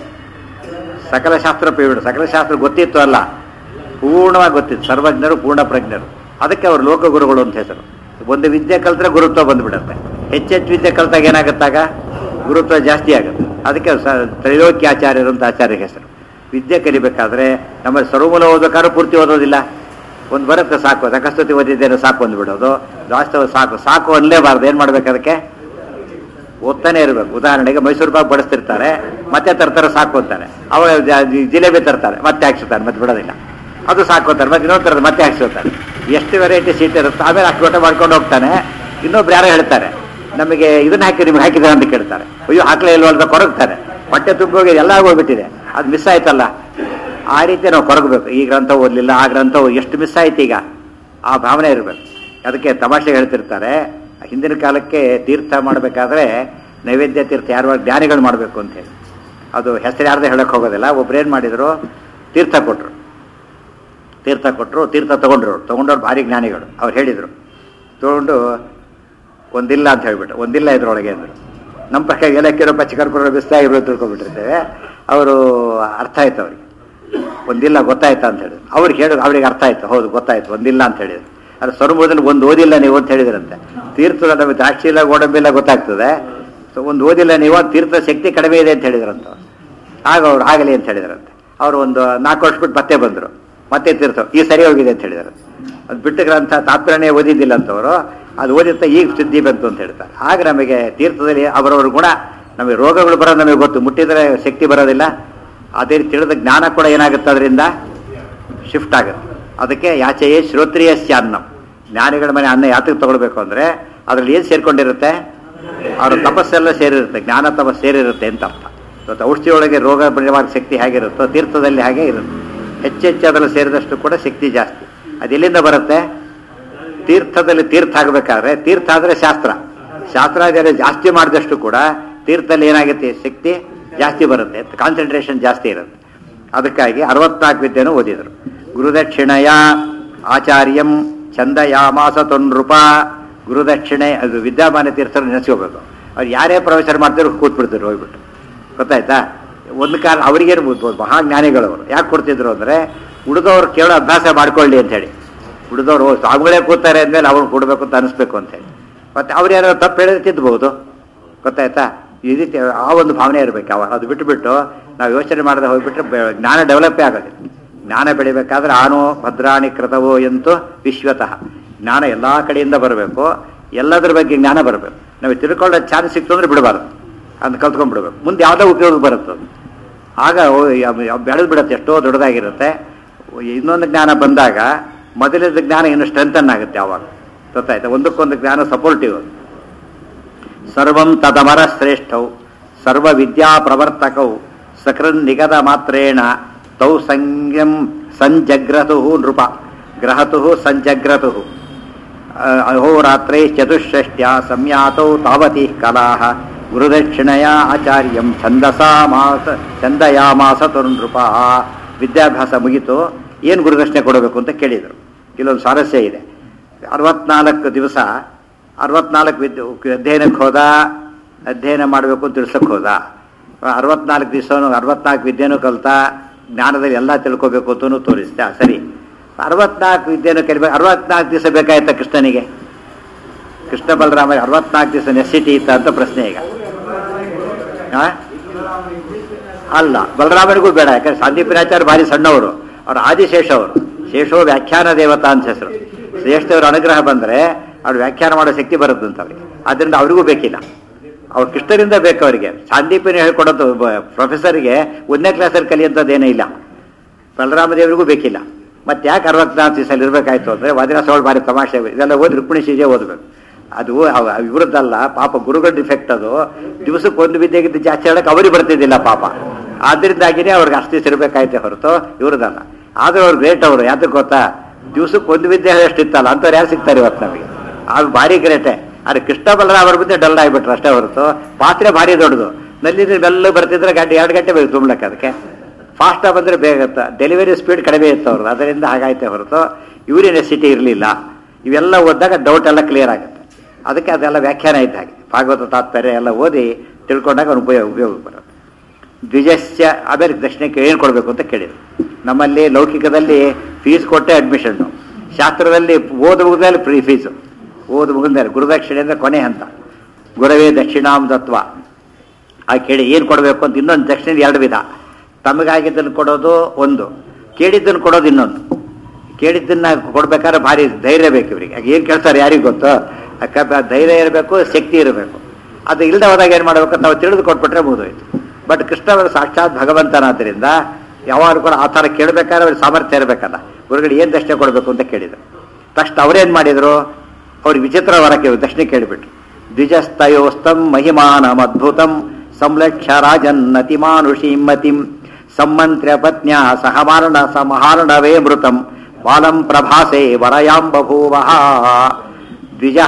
ಸಕಲ ಶಾಸ್ತ್ರ ಪೀರಿಯಡ್ ಸಕಲ ಶಾಸ್ತ್ರ ಗೊತ್ತಿತ್ತು ಅಲ್ಲ ಪೂರ್ಣವಾಗಿ ಗೊತ್ತಿತ್ತು ಸರ್ವಜ್ಞರು ಪೂರ್ಣ ಪ್ರಜ್ಞರು ಅದಕ್ಕೆ ಅವರು ಲೋಕಗುರುಗಳು ಅಂತ ಹೆಸರು ಒಂದು ವಿದ್ಯೆ ಕಲ್ತ್ರೆ ಗುರುತ್ವ ಬಂದ್ಬಿಡುತ್ತೆ ಹೆಚ್ಚೆಚ್ಚು ವಿದ್ಯೆ ಕಲ್ತಾಗ ಏನಾಗುತ್ತಾಗ ಗುರುತ್ವ ಜಾಸ್ತಿ ಆಗುತ್ತೆ ಅದಕ್ಕೆ ಸ ತ್ರೈಲೋಕ್ಯಾಚಾರ್ಯರು ಅಂತ ಆಚಾರ್ಯ ಹೆಸರು ವಿದ್ಯೆ ಕಲಿಬೇಕಾದ್ರೆ ನಮ್ಮ ಸರ್ವಮೂಲ ಓದಬೇಕಾದ್ರೂ ಪೂರ್ತಿ ಓದೋದಿಲ್ಲ ಒಂದು ಬರುತ್ತೆ ಸಾಕು ಸಕಸ್ತುತಿ ಓದಿದ್ದೇನೆ ಸಾಕು ಅಂದ್ಬಿಡೋದು ವಾಸ್ತವ ಸಾಕು ಸಾಕು ಅನ್ಲೇಬಾರ್ದು ಏನು ಮಾಡ್ಬೇಕು ಅದಕ್ಕೆ ಓದ್ತಾನೆ ಇರಬೇಕು ಉದಾಹರಣೆಗೆ ಮೈಸೂರು ಪಾಕ್ ಬಡಿಸ್ತಿರ್ತಾರೆ ಮತ್ತೆ ತರ್ತಾರೆ ಸಾಕು ಅಂತಾರೆ ಅವಾಗ ಜ- ಜಿ- ಜಿಲೇಬಿ ತರ್ತಾರೆ ಮತ್ತೆ ಹಾಕ್ಸಿರ್ತಾರೆ ಮತ್ತೆ ಬಿಡೋದಿಲ್ಲ ಅದು ಸಾಕು ಅಂತಾರೆ ಮತ್ತೆ ಇನ್ನೊಂದು ತರದ ಮತ್ತೆ ಹಾಕ್ಸಿರ್ತಾರೆ ಎಷ್ಟು ವೆರೈಟಿ ಸೀಟ್ ಇರುತ್ತೆ ಆಮೇಲೆ ಅಷ್ಟು ಊಟ ಮಾಡ್ಕೊಂಡು ಹೋಗ್ತಾನೆ ಇನ್ನೊಬ್ರು ಯಾರೋ ಹೇಳ್ತಾರೆ ನಮಗೆ ಇದನ್ನ ಹಾಕಿ ನಿಮ್ಗೆ ಹಾಕಿದ್ರೆ ಅಂತ ಕೇಳ್ತಾರೆ ಅಯ್ಯೋ ಹಾಕ್ಲೇ ಇಲ್ವ ಅಂತ ಕೊರಗ್ತಾರೆ ಹೊಟ್ಟೆ ತುಂಬೋಗಿ ಎಲ್ಲ ಹೋಗ್ಬಿಟ್ಟಿದೆ ಅದು ಮಿಸ್ ಆಯ್ತಲ್ಲ ಆ ರೀತಿ ನಾವು ಕೊರಗಬೇಕು ಈ ಗ್ರಂಥ ಓದಲಿಲ್ಲ ಆ ಗ್ರಂಥ ಓದ್- ಎಷ್ಟು ಮಿಸ್ ಆಯ್ತು ಈಗ ಆ ಭಾವನೆ ಇರಬೇಕು ಅದಕ್ಕೆ ತಮಾಷೆ ಹೇಳ್ತಿರ್ತಾರೆ ಹಿಂದಿನ ಕಾಲಕ್ಕೆ ತೀರ್ಥ ಮಾಡಬೇಕಾದ್ರೆ ನೈವೇದ್ಯ ತೀರ್ಥ ಯಾರು ಜ್ಞಾನಿಗಳು ಮಾಡಬೇಕು ಅಂತ ಹೇಳಿ ಅದು ಹೆಸರು ಯಾರ್ದು ಹೇಳಕ್ ಹೋಗೋದಿಲ್ಲ ಒಬ್ರು ಏನು ಮಾಡಿದ್ರು ತೀರ್ಥ ಕೊಟ್ರು ತೀರ್ಥ ಕೊಟ್ಟರು ತೀರ್ಥ ತಗೊಂಡ್ರು ತಗೊಂಡವ್ರು ಭಾರಿ ಜ್ಞಾನಿಗಳು ಅವ್ರು ಹೇಳಿದರು ತಗೊಂಡು ಒಂದಿಲ್ಲ ಅಂತ ಹೇಳ್ಬಿಟ್ಟು ಒಂದಿಲ್ಲ ಇದ್ರೊಳಗೆ ಅಂದರು ನಮ್ಮ ಪ್ರಕಾರ ಏಲಕ್ಕಿರೋ ಪಚ್ಚಕರ್ಪುರ ಬಿಸ್ತಾಗಿರೋ ತಿಳ್ಕೊಂಡ್ಬಿಟ್ಟಿರ್ತೇವೆ ಅವರು ಅರ್ಥ ಆಯ್ತು ಅವ್ರಿಗೆ ಒಂದಿಲ್ಲ ಗೊತ್ತಾಯ್ತಾ ಅಂತ ಹೇಳಿದ್ರು ಅವ್ರಿಗೆ ಹೇಳಿ ಅವ್ರಿಗೆ ಅರ್ಥ ಆಯ್ತು ಹೌದು ಗೊತ್ತಾಯ್ತು ಒಂದಿಲ್ಲ ಅಂತ ಹೇಳಿದ್ರು ಅದು ಸ್ವರ್ಭದಲ್ಲಿ ಒಂದು ಓದಿಲ್ಲ ನೀವು ಅಂತ ಹೇಳಿದ್ರಂತೆ ತೀರ್ಥದ ನಮಗೆ ದ್ರಾಕ್ಷಿ ಇಲ್ಲ ಗೋಡಂಬಿ ಇಲ್ಲ ಗೊತ್ತಾಗ್ತದೆ ಸೊ ಒಂದು ಓದಿಲ್ಲ ನೀವು ತೀರ್ಥ ಶಕ್ತಿ ಕಡಿಮೆ ಇದೆ ಅಂತ ಹೇಳಿದ್ರಂತ ಆಗ ಅವ್ರು ಆಗಲಿ ಅಂತ ಹೇಳಿದ್ರಂತೆ ಅವರು ಒಂದು ನಾಲ್ಕು ವರ್ಷ ಬಿಟ್ಟು ಮತ್ತೆ ಬಂದರು ಮತ್ತೆ ತೀರ್ಥ ಈ ಸರಿ ಹೋಗಿದೆ ಅಂತ ಹೇಳಿದ್ರು ಅದು ಬಿಟ್ಟು ಗ್ರಂಥ ತಾತ್ಪರ್ಯನೇ ಓದಿದ್ದಿಲ್ಲ ಅಂತವರು ಅದು ಓದಿರ್ತ ಈಗ ಸುದ್ದಿ ಬಂತು ಅಂತ ಹೇಳ್ತಾರೆ ಆಗ ನಮಗೆ ತೀರ್ಥದಲ್ಲಿ ಅವರವ್ರ ಗುಣ ನಮಗೆ ರೋಗಗಳು ಬರೋದು ನಮಗೆ ಗೊತ್ತು ಮುಟ್ಟಿದ್ರೆ ಶಕ್ತಿ ಬರೋದಿಲ್ಲ ಅದೇ ರೀತಿ ತಿಳಿದ ಜ್ಞಾನ ಕೂಡ ಏನಾಗುತ್ತೆ ಅದರಿಂದ ಶಿಫ್ಟ್ ಆಗುತ್ತೆ ಅದಕ್ಕೆ ಯಾಚೆಯೇ ಶ್ರೋತ್ರಿಯಸ್ಯ ಅನ್ನಂ ಜ್ಞಾನಿಗಳ ಮನೆ ಅನ್ನ ಯಾತಕ್ಕೆ ತಗೊಳ್ಬೇಕು ಅಂದರೆ ಅದರಲ್ಲಿ ಏನು ಸೇರ್ಕೊಂಡಿರುತ್ತೆ ಅವರ ತಪಸ್ಸೆಲ್ಲ ಸೇರಿರುತ್ತೆ ಜ್ಞಾನ ತಪಸ್ಸು ಸೇರಿರುತ್ತೆ ಅಂತ ಅರ್ಥ ಇವತ್ತು ಔಷಧಿಯೊಳಗೆ ರೋಗ ನಿವಾರಕ ಶಕ್ತಿ ಹೇಗಿರುತ್ತೋ ತೀರ್ಥದಲ್ಲಿ ಹಾಗೆ ಇರುತ್ತೆ ಹೆಚ್ಚೆಚ್ಚು ಅದರಲ್ಲಿ ಸೇರಿದಷ್ಟು ಕೂಡ ಶಕ್ತಿ ಜಾಸ್ತಿ ಅದು ಎಲ್ಲಿಂದ ಬರುತ್ತೆ ತೀರ್ಥದಲ್ಲಿ ತೀರ್ಥ ಆಗಬೇಕಾದ್ರೆ ತೀರ್ಥ ಆದರೆ ಶಾಸ್ತ್ರ ಶಾಸ್ತ್ರಾಚಾರ್ಯ ಜಾಸ್ತಿ ಮಾಡಿದಷ್ಟು ಕೂಡ ತೀರ್ಥದಲ್ಲಿ ಏನಾಗುತ್ತೆ ಶಕ್ತಿ ಜಾಸ್ತಿ ಬರುತ್ತೆ ಕಾನ್ಸಂಟ್ರೇಷನ್ ಜಾಸ್ತಿ ಇರುತ್ತೆ ಅದಕ್ಕಾಗಿ ಅರವತ್ನಾಲ್ಕು ವಿದ್ಯೆನೂ ಓದಿದರು ಗುರುದಕ್ಷಿಣೆಯ ಆಚಾರ್ಯಂ ಚಂದಯಾಮಾಸ ತೊನ್ರೂಪ ಗುರುದಕ್ಷಿಣೆ ಅದು ವಿದ್ಯಾಮಾನ್ಯ ತೀರ್ಥರು ನೆನೆಸ್ಕೋಬೇಕು ಅವ್ರು ಯಾರೇ ಪ್ರವಚನ ಮಾಡ್ತಿದ್ರು ಕೂತ್ಬಿಡ್ತಿದ್ರು ಹೋಗ್ಬಿಟ್ಟು ಗೊತ್ತಾಯ್ತಾ ಒಂದು ಕಾಲ ಅವರಿಗೇನು ಮಹಾಜ್ಞಾನಿಗಳು ಅವರು ಯಾಕೆ ಕೊಡ್ತಿದ್ರು ಅಂದರೆ ಉಳಿದವ್ರು ಕೇಳೋ ಅಭ್ಯಾಸ ಮಾಡ್ಕೊಳ್ಳಿ ಅಂತ ಹೇಳಿ ಉಳಿದವರು ಓ, ಸ್ವಾಮಿಗಳೇ ಕೂತಾರೆ ಅಂದಮೇಲೆ ಅವ್ರು ಕೊಡಬೇಕು ಅಂತ ಅನಿಸ್ಬೇಕು ಅಂತ ಹೇಳಿ ಮತ್ತೆ ಅವ್ರು ಯಾರು ತಪ್ಪು ಹೇಳಿದ್ರೆ ತಿದ್ದಬಹುದು ಗೊತ್ತಾಯ್ತಾ ಈ ರೀತಿ ಆ ಒಂದು ಭಾವನೆ ಇರಬೇಕು ಅವ ಅದು ಬಿಟ್ಟುಬಿಟ್ಟು ನಾವು ಯೋಚನೆ ಮಾಡದೆ ಹೋಗ್ಬಿಟ್ರೆ ಬೆ- ಜ್ಞಾನ ಡೆವಲಪೇ ಆಗೋದಿಲ್ಲ ಜ್ಞಾನ ಬೆಳಿಬೇಕಾದ್ರೆ ಆನೋ ಭದ್ರಾಣಿ ಕೃತವೋ ಎಂತೂ ವಿಶ್ವತಃ ಜ್ಞಾನ ಎಲ್ಲ ಕಡೆಯಿಂದ ಬರಬೇಕು ಎಲ್ಲದ್ರ ಬಗ್ಗೆ ಜ್ಞಾನ ಬರಬೇಕು ನಾವು ತಿಳ್ಕೊಳ್ಳೋ ಚಾನ್ಸ್ ಸಿಕ್ತು ಅಂದ್ರೆ ಬಿಡಬಾರ್ದು ಅದನ್ನ ಕಲ್ತ್ಕೊಂಡ್ಬಿಡ್ಬೇಕು ಮುಂದೆ ಯಾವುದೋ ಉಪಯೋಗ ಬರುತ್ತೆ ಅದು. ಆಗ ಬೆಳೆದು ಬಿಡುತ್ತೆ ಎಷ್ಟೋ ದೊಡ್ಡದಾಗಿರುತ್ತೆ ಇನ್ನೊಂದು ಜ್ಞಾನ ಬಂದಾಗ ಮೊದಲಿದ್ದ ಜ್ಞಾನ ಇನ್ನು ಸ್ಟ್ರೆಂಥನ್ ಆಗುತ್ತೆ ಆವಾಗ ಗೊತ್ತಾಯ್ತಾ ಒಂದಕ್ಕೊಂದು ಜ್ಞಾನ ಸಪೋರ್ಟಿವ್ ಸರ್ವಂ ತದಮರ ಶ್ರೇಷ್ಠೌ ಸರ್ವ ವಿದ್ಯಾ ಪ್ರವರ್ತಕೌ ಸಕೃನ್ ನಿಗದ ಮಾತ್ರೇಣ ತೌ ಸಂಯಂ ಸಂಜಗ್ರತು ನೃಪ ಗ್ರಹತು ಸಂಜಗ್ರತು ಅಹೋರಾತ್ರೈ ಚತುಷ್ಷಷ್ಟ್ಯ ಸಂಯಾತೌ ತಾವತಿ ಕಲಾ ಗುರುದಕ್ಷಿಣಯ ಆಚಾರ್ಯಂ ಛಂದಸಾ ಮಾಸ ಛಂದಯಾಮಾಸ ನೃಪ ವಿದ್ಯಾಭ್ಯಾಸ ಮುಗಿತು ಏನು ಗುರುದಕ್ಷಿಣೆ ಕೊಡಬೇಕು ಅಂತ ಕೇಳಿದರು ಇಲ್ಲೊಂದು ಸ್ವಾರಸ್ಯ ಇದೆ ಅರವತ್ನಾಲ್ಕು ದಿವಸ ಅರವತ್ನಾಲ್ಕು ವಿದ್ಯೆ ಅಧ್ಯಯನಕ್ಕೆ ಹೋದ ಅಧ್ಯಯನ ಮಾಡಬೇಕು ಅಂತ ತಿಳ್ಸಕ್ಕೆ ಹೋದ ಅರವತ್ನಾಲ್ಕು ದಿವಸನೂ ಅರವತ್ನಾಲ್ಕು ವಿದ್ಯೆನೂ ಕಲ್ತ ಜ್ಞಾನದಲ್ಲಿ ಎಲ್ಲ ತಿಳ್ಕೊಬೇಕು ಅಂತಲೂ ತೋರಿಸ್ದೆ ಆ, ಸರಿ ಅರವತ್ನಾಲ್ಕು ವಿದ್ಯೆನೂ ಕಲಿಬೇಕು ಅರವತ್ನಾಲ್ಕು ದಿವಸ ಬೇಕಾಯ್ತಾ ಕೃಷ್ಣನಿಗೆ ಕೃಷ್ಣ ಬಲರಾಮ ಅರವತ್ನಾಲ್ಕು ದಿವಸ ನೆಸಿಟಿ ಇತ್ತ ಅಂತ ಪ್ರಶ್ನೆ ಈಗ ಆ? ಅಲ್ಲ ಬಲರಾಮನಿಗೂ ಬೇಡ ಯಾಕಂದ್ರೆ ಸಂದೀಪನಾಚಾರ್ಯ ಭಾರಿ ಸಣ್ಣವರು ಅವ್ರು ಆದಿಶೇಷ ಅವರು ಶೇಷೋ ವ್ಯಾಖ್ಯಾನ ದೇವತಾ ಅಂತ ಹೆಸರು ಶ್ರೇಷ್ಠವ್ರ ಅನುಗ್ರಹ ಬಂದರೆ ಅವ್ರು ವ್ಯಾಖ್ಯಾನ ಮಾಡೋ ಶಕ್ತಿ ಬರುತ್ತಂತ ಅವ್ರಿಗೆ ಆದ್ದರಿಂದ ಅವರಿಗೂ ಬೇಕಿಲ್ಲ ಅವ್ರು ಕೃಷ್ಣರಿಂದ ಬೇಕು ಅವರಿಗೆ ಸಾಂದೀಪನ ಹೇಳ್ಕೊಡೋದು ಒಬ್ಬ ಪ್ರೊಫೆಸರ್ಗೆ ಒಂದನೇ ಕ್ಲಾಸಲ್ಲಿ ಕಲಿಯಂಥದ್ದೇನೇ ಇಲ್ಲ ಬಲರಾಮ ದೇವರಿಗೂ ಬೇಕಿಲ್ಲ ಮತ್ತೆ ಯಾಕೆ ಅರವತ್ನಾಲ್ಕು ದಿವಸ ಇರಬೇಕಾಯ್ತು ಅಂದರೆ ವಜ್ರಾಸೋಳು ಭಾರಿ ತಮಾಷೆ ಇದೆಲ್ಲ ಓದಿ ರುಕ್ಮಿಣಿ ಸೀಜೆ ಓದಬೇಕು ಅದು ಅವ- ಇವ್ರದ್ದಲ್ಲ ಪಾಪ ಗುರುಗಳ ಡಿಫೆಕ್ಟ್ ಅದು ದಿವಸಕ್ಕೆ ಒಂದು ವಿದ್ಯೆಗಿಂತ ಜಾಸ್ತಿ ಹೇಳಕ್ಕೆ ಅವರಿಗೆ ಬರ್ತಿದ್ದಿಲ್ಲ ಪಾಪ ಆದ್ದರಿಂದಾಗಿನೇ ಅವ್ರಿಗೆ ಅಷ್ಟು ದಿವಸ ಇರಬೇಕಾಯ್ತೆ ಹೊರತು ಇವ್ರದ್ದಲ್ಲ ಆದ್ರೆ ಅವ್ರು ಗ್ರೇಟ್ ಅವರು ಯಾತಕ್ಕೆ ಗೊತ್ತಾ ದಿವಸಕ್ಕೆ ಒಂದು ವಿದ್ಯೆ ಎಷ್ಟಿತ್ತಲ್ಲ ಅಂಥವ್ರು ಯಾರು ಸಿಗ್ತಾರೆ ಇವತ್ತು ನಮಗೆ ಅದು ಭಾರಿ ಗ್ರೇಟೆ ಆದ್ರೆ ಕೃಷ್ಣ ಬಲರಾಮ ಅವ್ರ ಮುಂದೆ ಡಲ್ ಆಗಿಬಿಟ್ರು ಅಷ್ಟೇ ಹೊರತು ಪಾತ್ರೆ ಭಾರಿ ದೊಡ್ಡದು ನಲ್ಲಿ ಬೆಲ್ಲ ಬರ್ತಿದ್ರೆ ಗಂಟೆ ಎರಡು ಗಂಟೆ ಬೇಕು ತುಂಬಲಕ್ಕೆ ಅದಕ್ಕೆ ಫಾಸ್ಟಾಗಿ ಬಂದರೆ ಬೇಗ ಡೆಲಿವರಿ ಸ್ಪೀಡ್ ಕಡಿಮೆ ಇತ್ತು ಅವ್ರದ್ದು ಅದರಿಂದ ಹಾಗಾಯ್ತೆ ಹೊರತು ಯೂನಿವರ್ಸಿಟಿ ಇರಲಿಲ್ಲ ಇವೆಲ್ಲ ಓದಿದಾಗ ಡೌಟ್ ಎಲ್ಲ ಕ್ಲಿಯರ್ ಆಗುತ್ತೆ ಅದಕ್ಕೆ ಅದೆಲ್ಲ ವ್ಯಾಖ್ಯಾನ ಇದ್ದ ಹಾಗೆ ಭಾಗವತ ತಾತ್ಪರ್ಯ ಎಲ್ಲ ಓದಿ ತಿಳ್ಕೊಂಡಾಗ ಅವ್ನು ಉಪಯೋಗ ಉಪಯೋಗ ಬರೋದು ದ್ವಿಜಸ್ಯ ಆಮೇಲೆ ದಕ್ಷಿಣಕ್ಕೆ ಏನು ಕೊಡಬೇಕು ಅಂತ ಕೇಳಿದ್ರು ನಮ್ಮಲ್ಲಿ ಲೌಕಿಕದಲ್ಲಿ ಫೀಸ್ ಕೊಟ್ಟೆ ಅಡ್ಮಿಷನ್ನು ಶಾಸ್ತ್ರದಲ್ಲಿ ಓದು ಮುಗಿದ್ಮೇಲೆ ಫ್ರೀ ಫೀಸು ಓದು ಮುಗಿದ್ಮೇಲೆ ಗುರುದಕ್ಷಿಣೆ ಅಂದರೆ ಕೊನೆ ಹಂತ ಗುರವೇ ದಕ್ಷಿಣಾಂ ತತ್ವ ಆ ಕೇಳಿ ಏನು ಕೊಡಬೇಕು ಅಂತ ಇನ್ನೊಂದು ದಕ್ಷಿಣ ಎರಡು ವಿಧ ತಮಗಾಗಿದ್ದನ್ನು ಕೊಡೋದು ಒಂದು ಕೇಳಿದ್ದನ್ನು ಕೊಡೋದು ಇನ್ನೊಂದು ಕೇಳಿದ್ದನ್ನ ಕೊಡ್ಬೇಕಾದ್ರೆ ಭಾರಿ ಧೈರ್ಯ ಬೇಕು ಇವರಿಗೆ ಏನು ಕೇಳ್ತಾರೆ ಯಾರಿಗೆ ಗೊತ್ತು ಅಕ್ಕ ಧೈರ್ಯ ಇರಬೇಕು ಶಕ್ತಿ ಇರಬೇಕು ಅದು ಇಲ್ಲದೆ ಹೋದಾಗ ಏನು ಮಾಡಬೇಕು ನಾವು ತಿಳಿದು ಕೊಟ್ಬಿಟ್ರೆ ಮುಗಿದೋಯ್ತು ಬಟ್ ಕೃಷ್ಣ ಅವರು ಸಾಕ್ಷಾತ್ ಭಗವಂತನಾದ್ದರಿಂದ ಯಾವಾಗಲೂ ಕೂಡ ಆ ಥರ ಕೇಳಬೇಕಾದ್ರೆ ಅವ್ರಿಗೆ ಸಾಮರ್ಥ್ಯ ಇರಬೇಕಲ್ಲ ಗುರುಗಳು ಏನು ದಕ್ಷಿಣೆ ಕೊಡಬೇಕು ಅಂತ ಕೇಳಿದರು ತಕ್ಷಣ ಅವ್ರೇನು ಮಾಡಿದರು ಅವ್ರಿಗೆ ವಿಚಿತ್ರ ವರಕ್ಕೆ ದಕ್ಷಿಣೆ ಕೇಳಿಬಿಟ್ರು ದ್ವಿಜಸ್ತಯೋಸ್ತಂ ಮಹಿಮಾನಮದ್ಭುತಂ ಸಂಲಕ್ಷ್ಯ ರಾಜನ್ನತಿ ಮಾನುಷೀಂ ಮತಿಂ ಸಮ್ಮಂತ್ರ್ಯ ಪತ್ನ್ಯ ಸಹಮಾರಣ ಸಮಹಾರಣವೇ ಮೃತಂ ಬಾಲಂ ಪ್ರಭಾಸೆ ವರಯಾಂ ಬಭೂವ ದ್ವಿಜ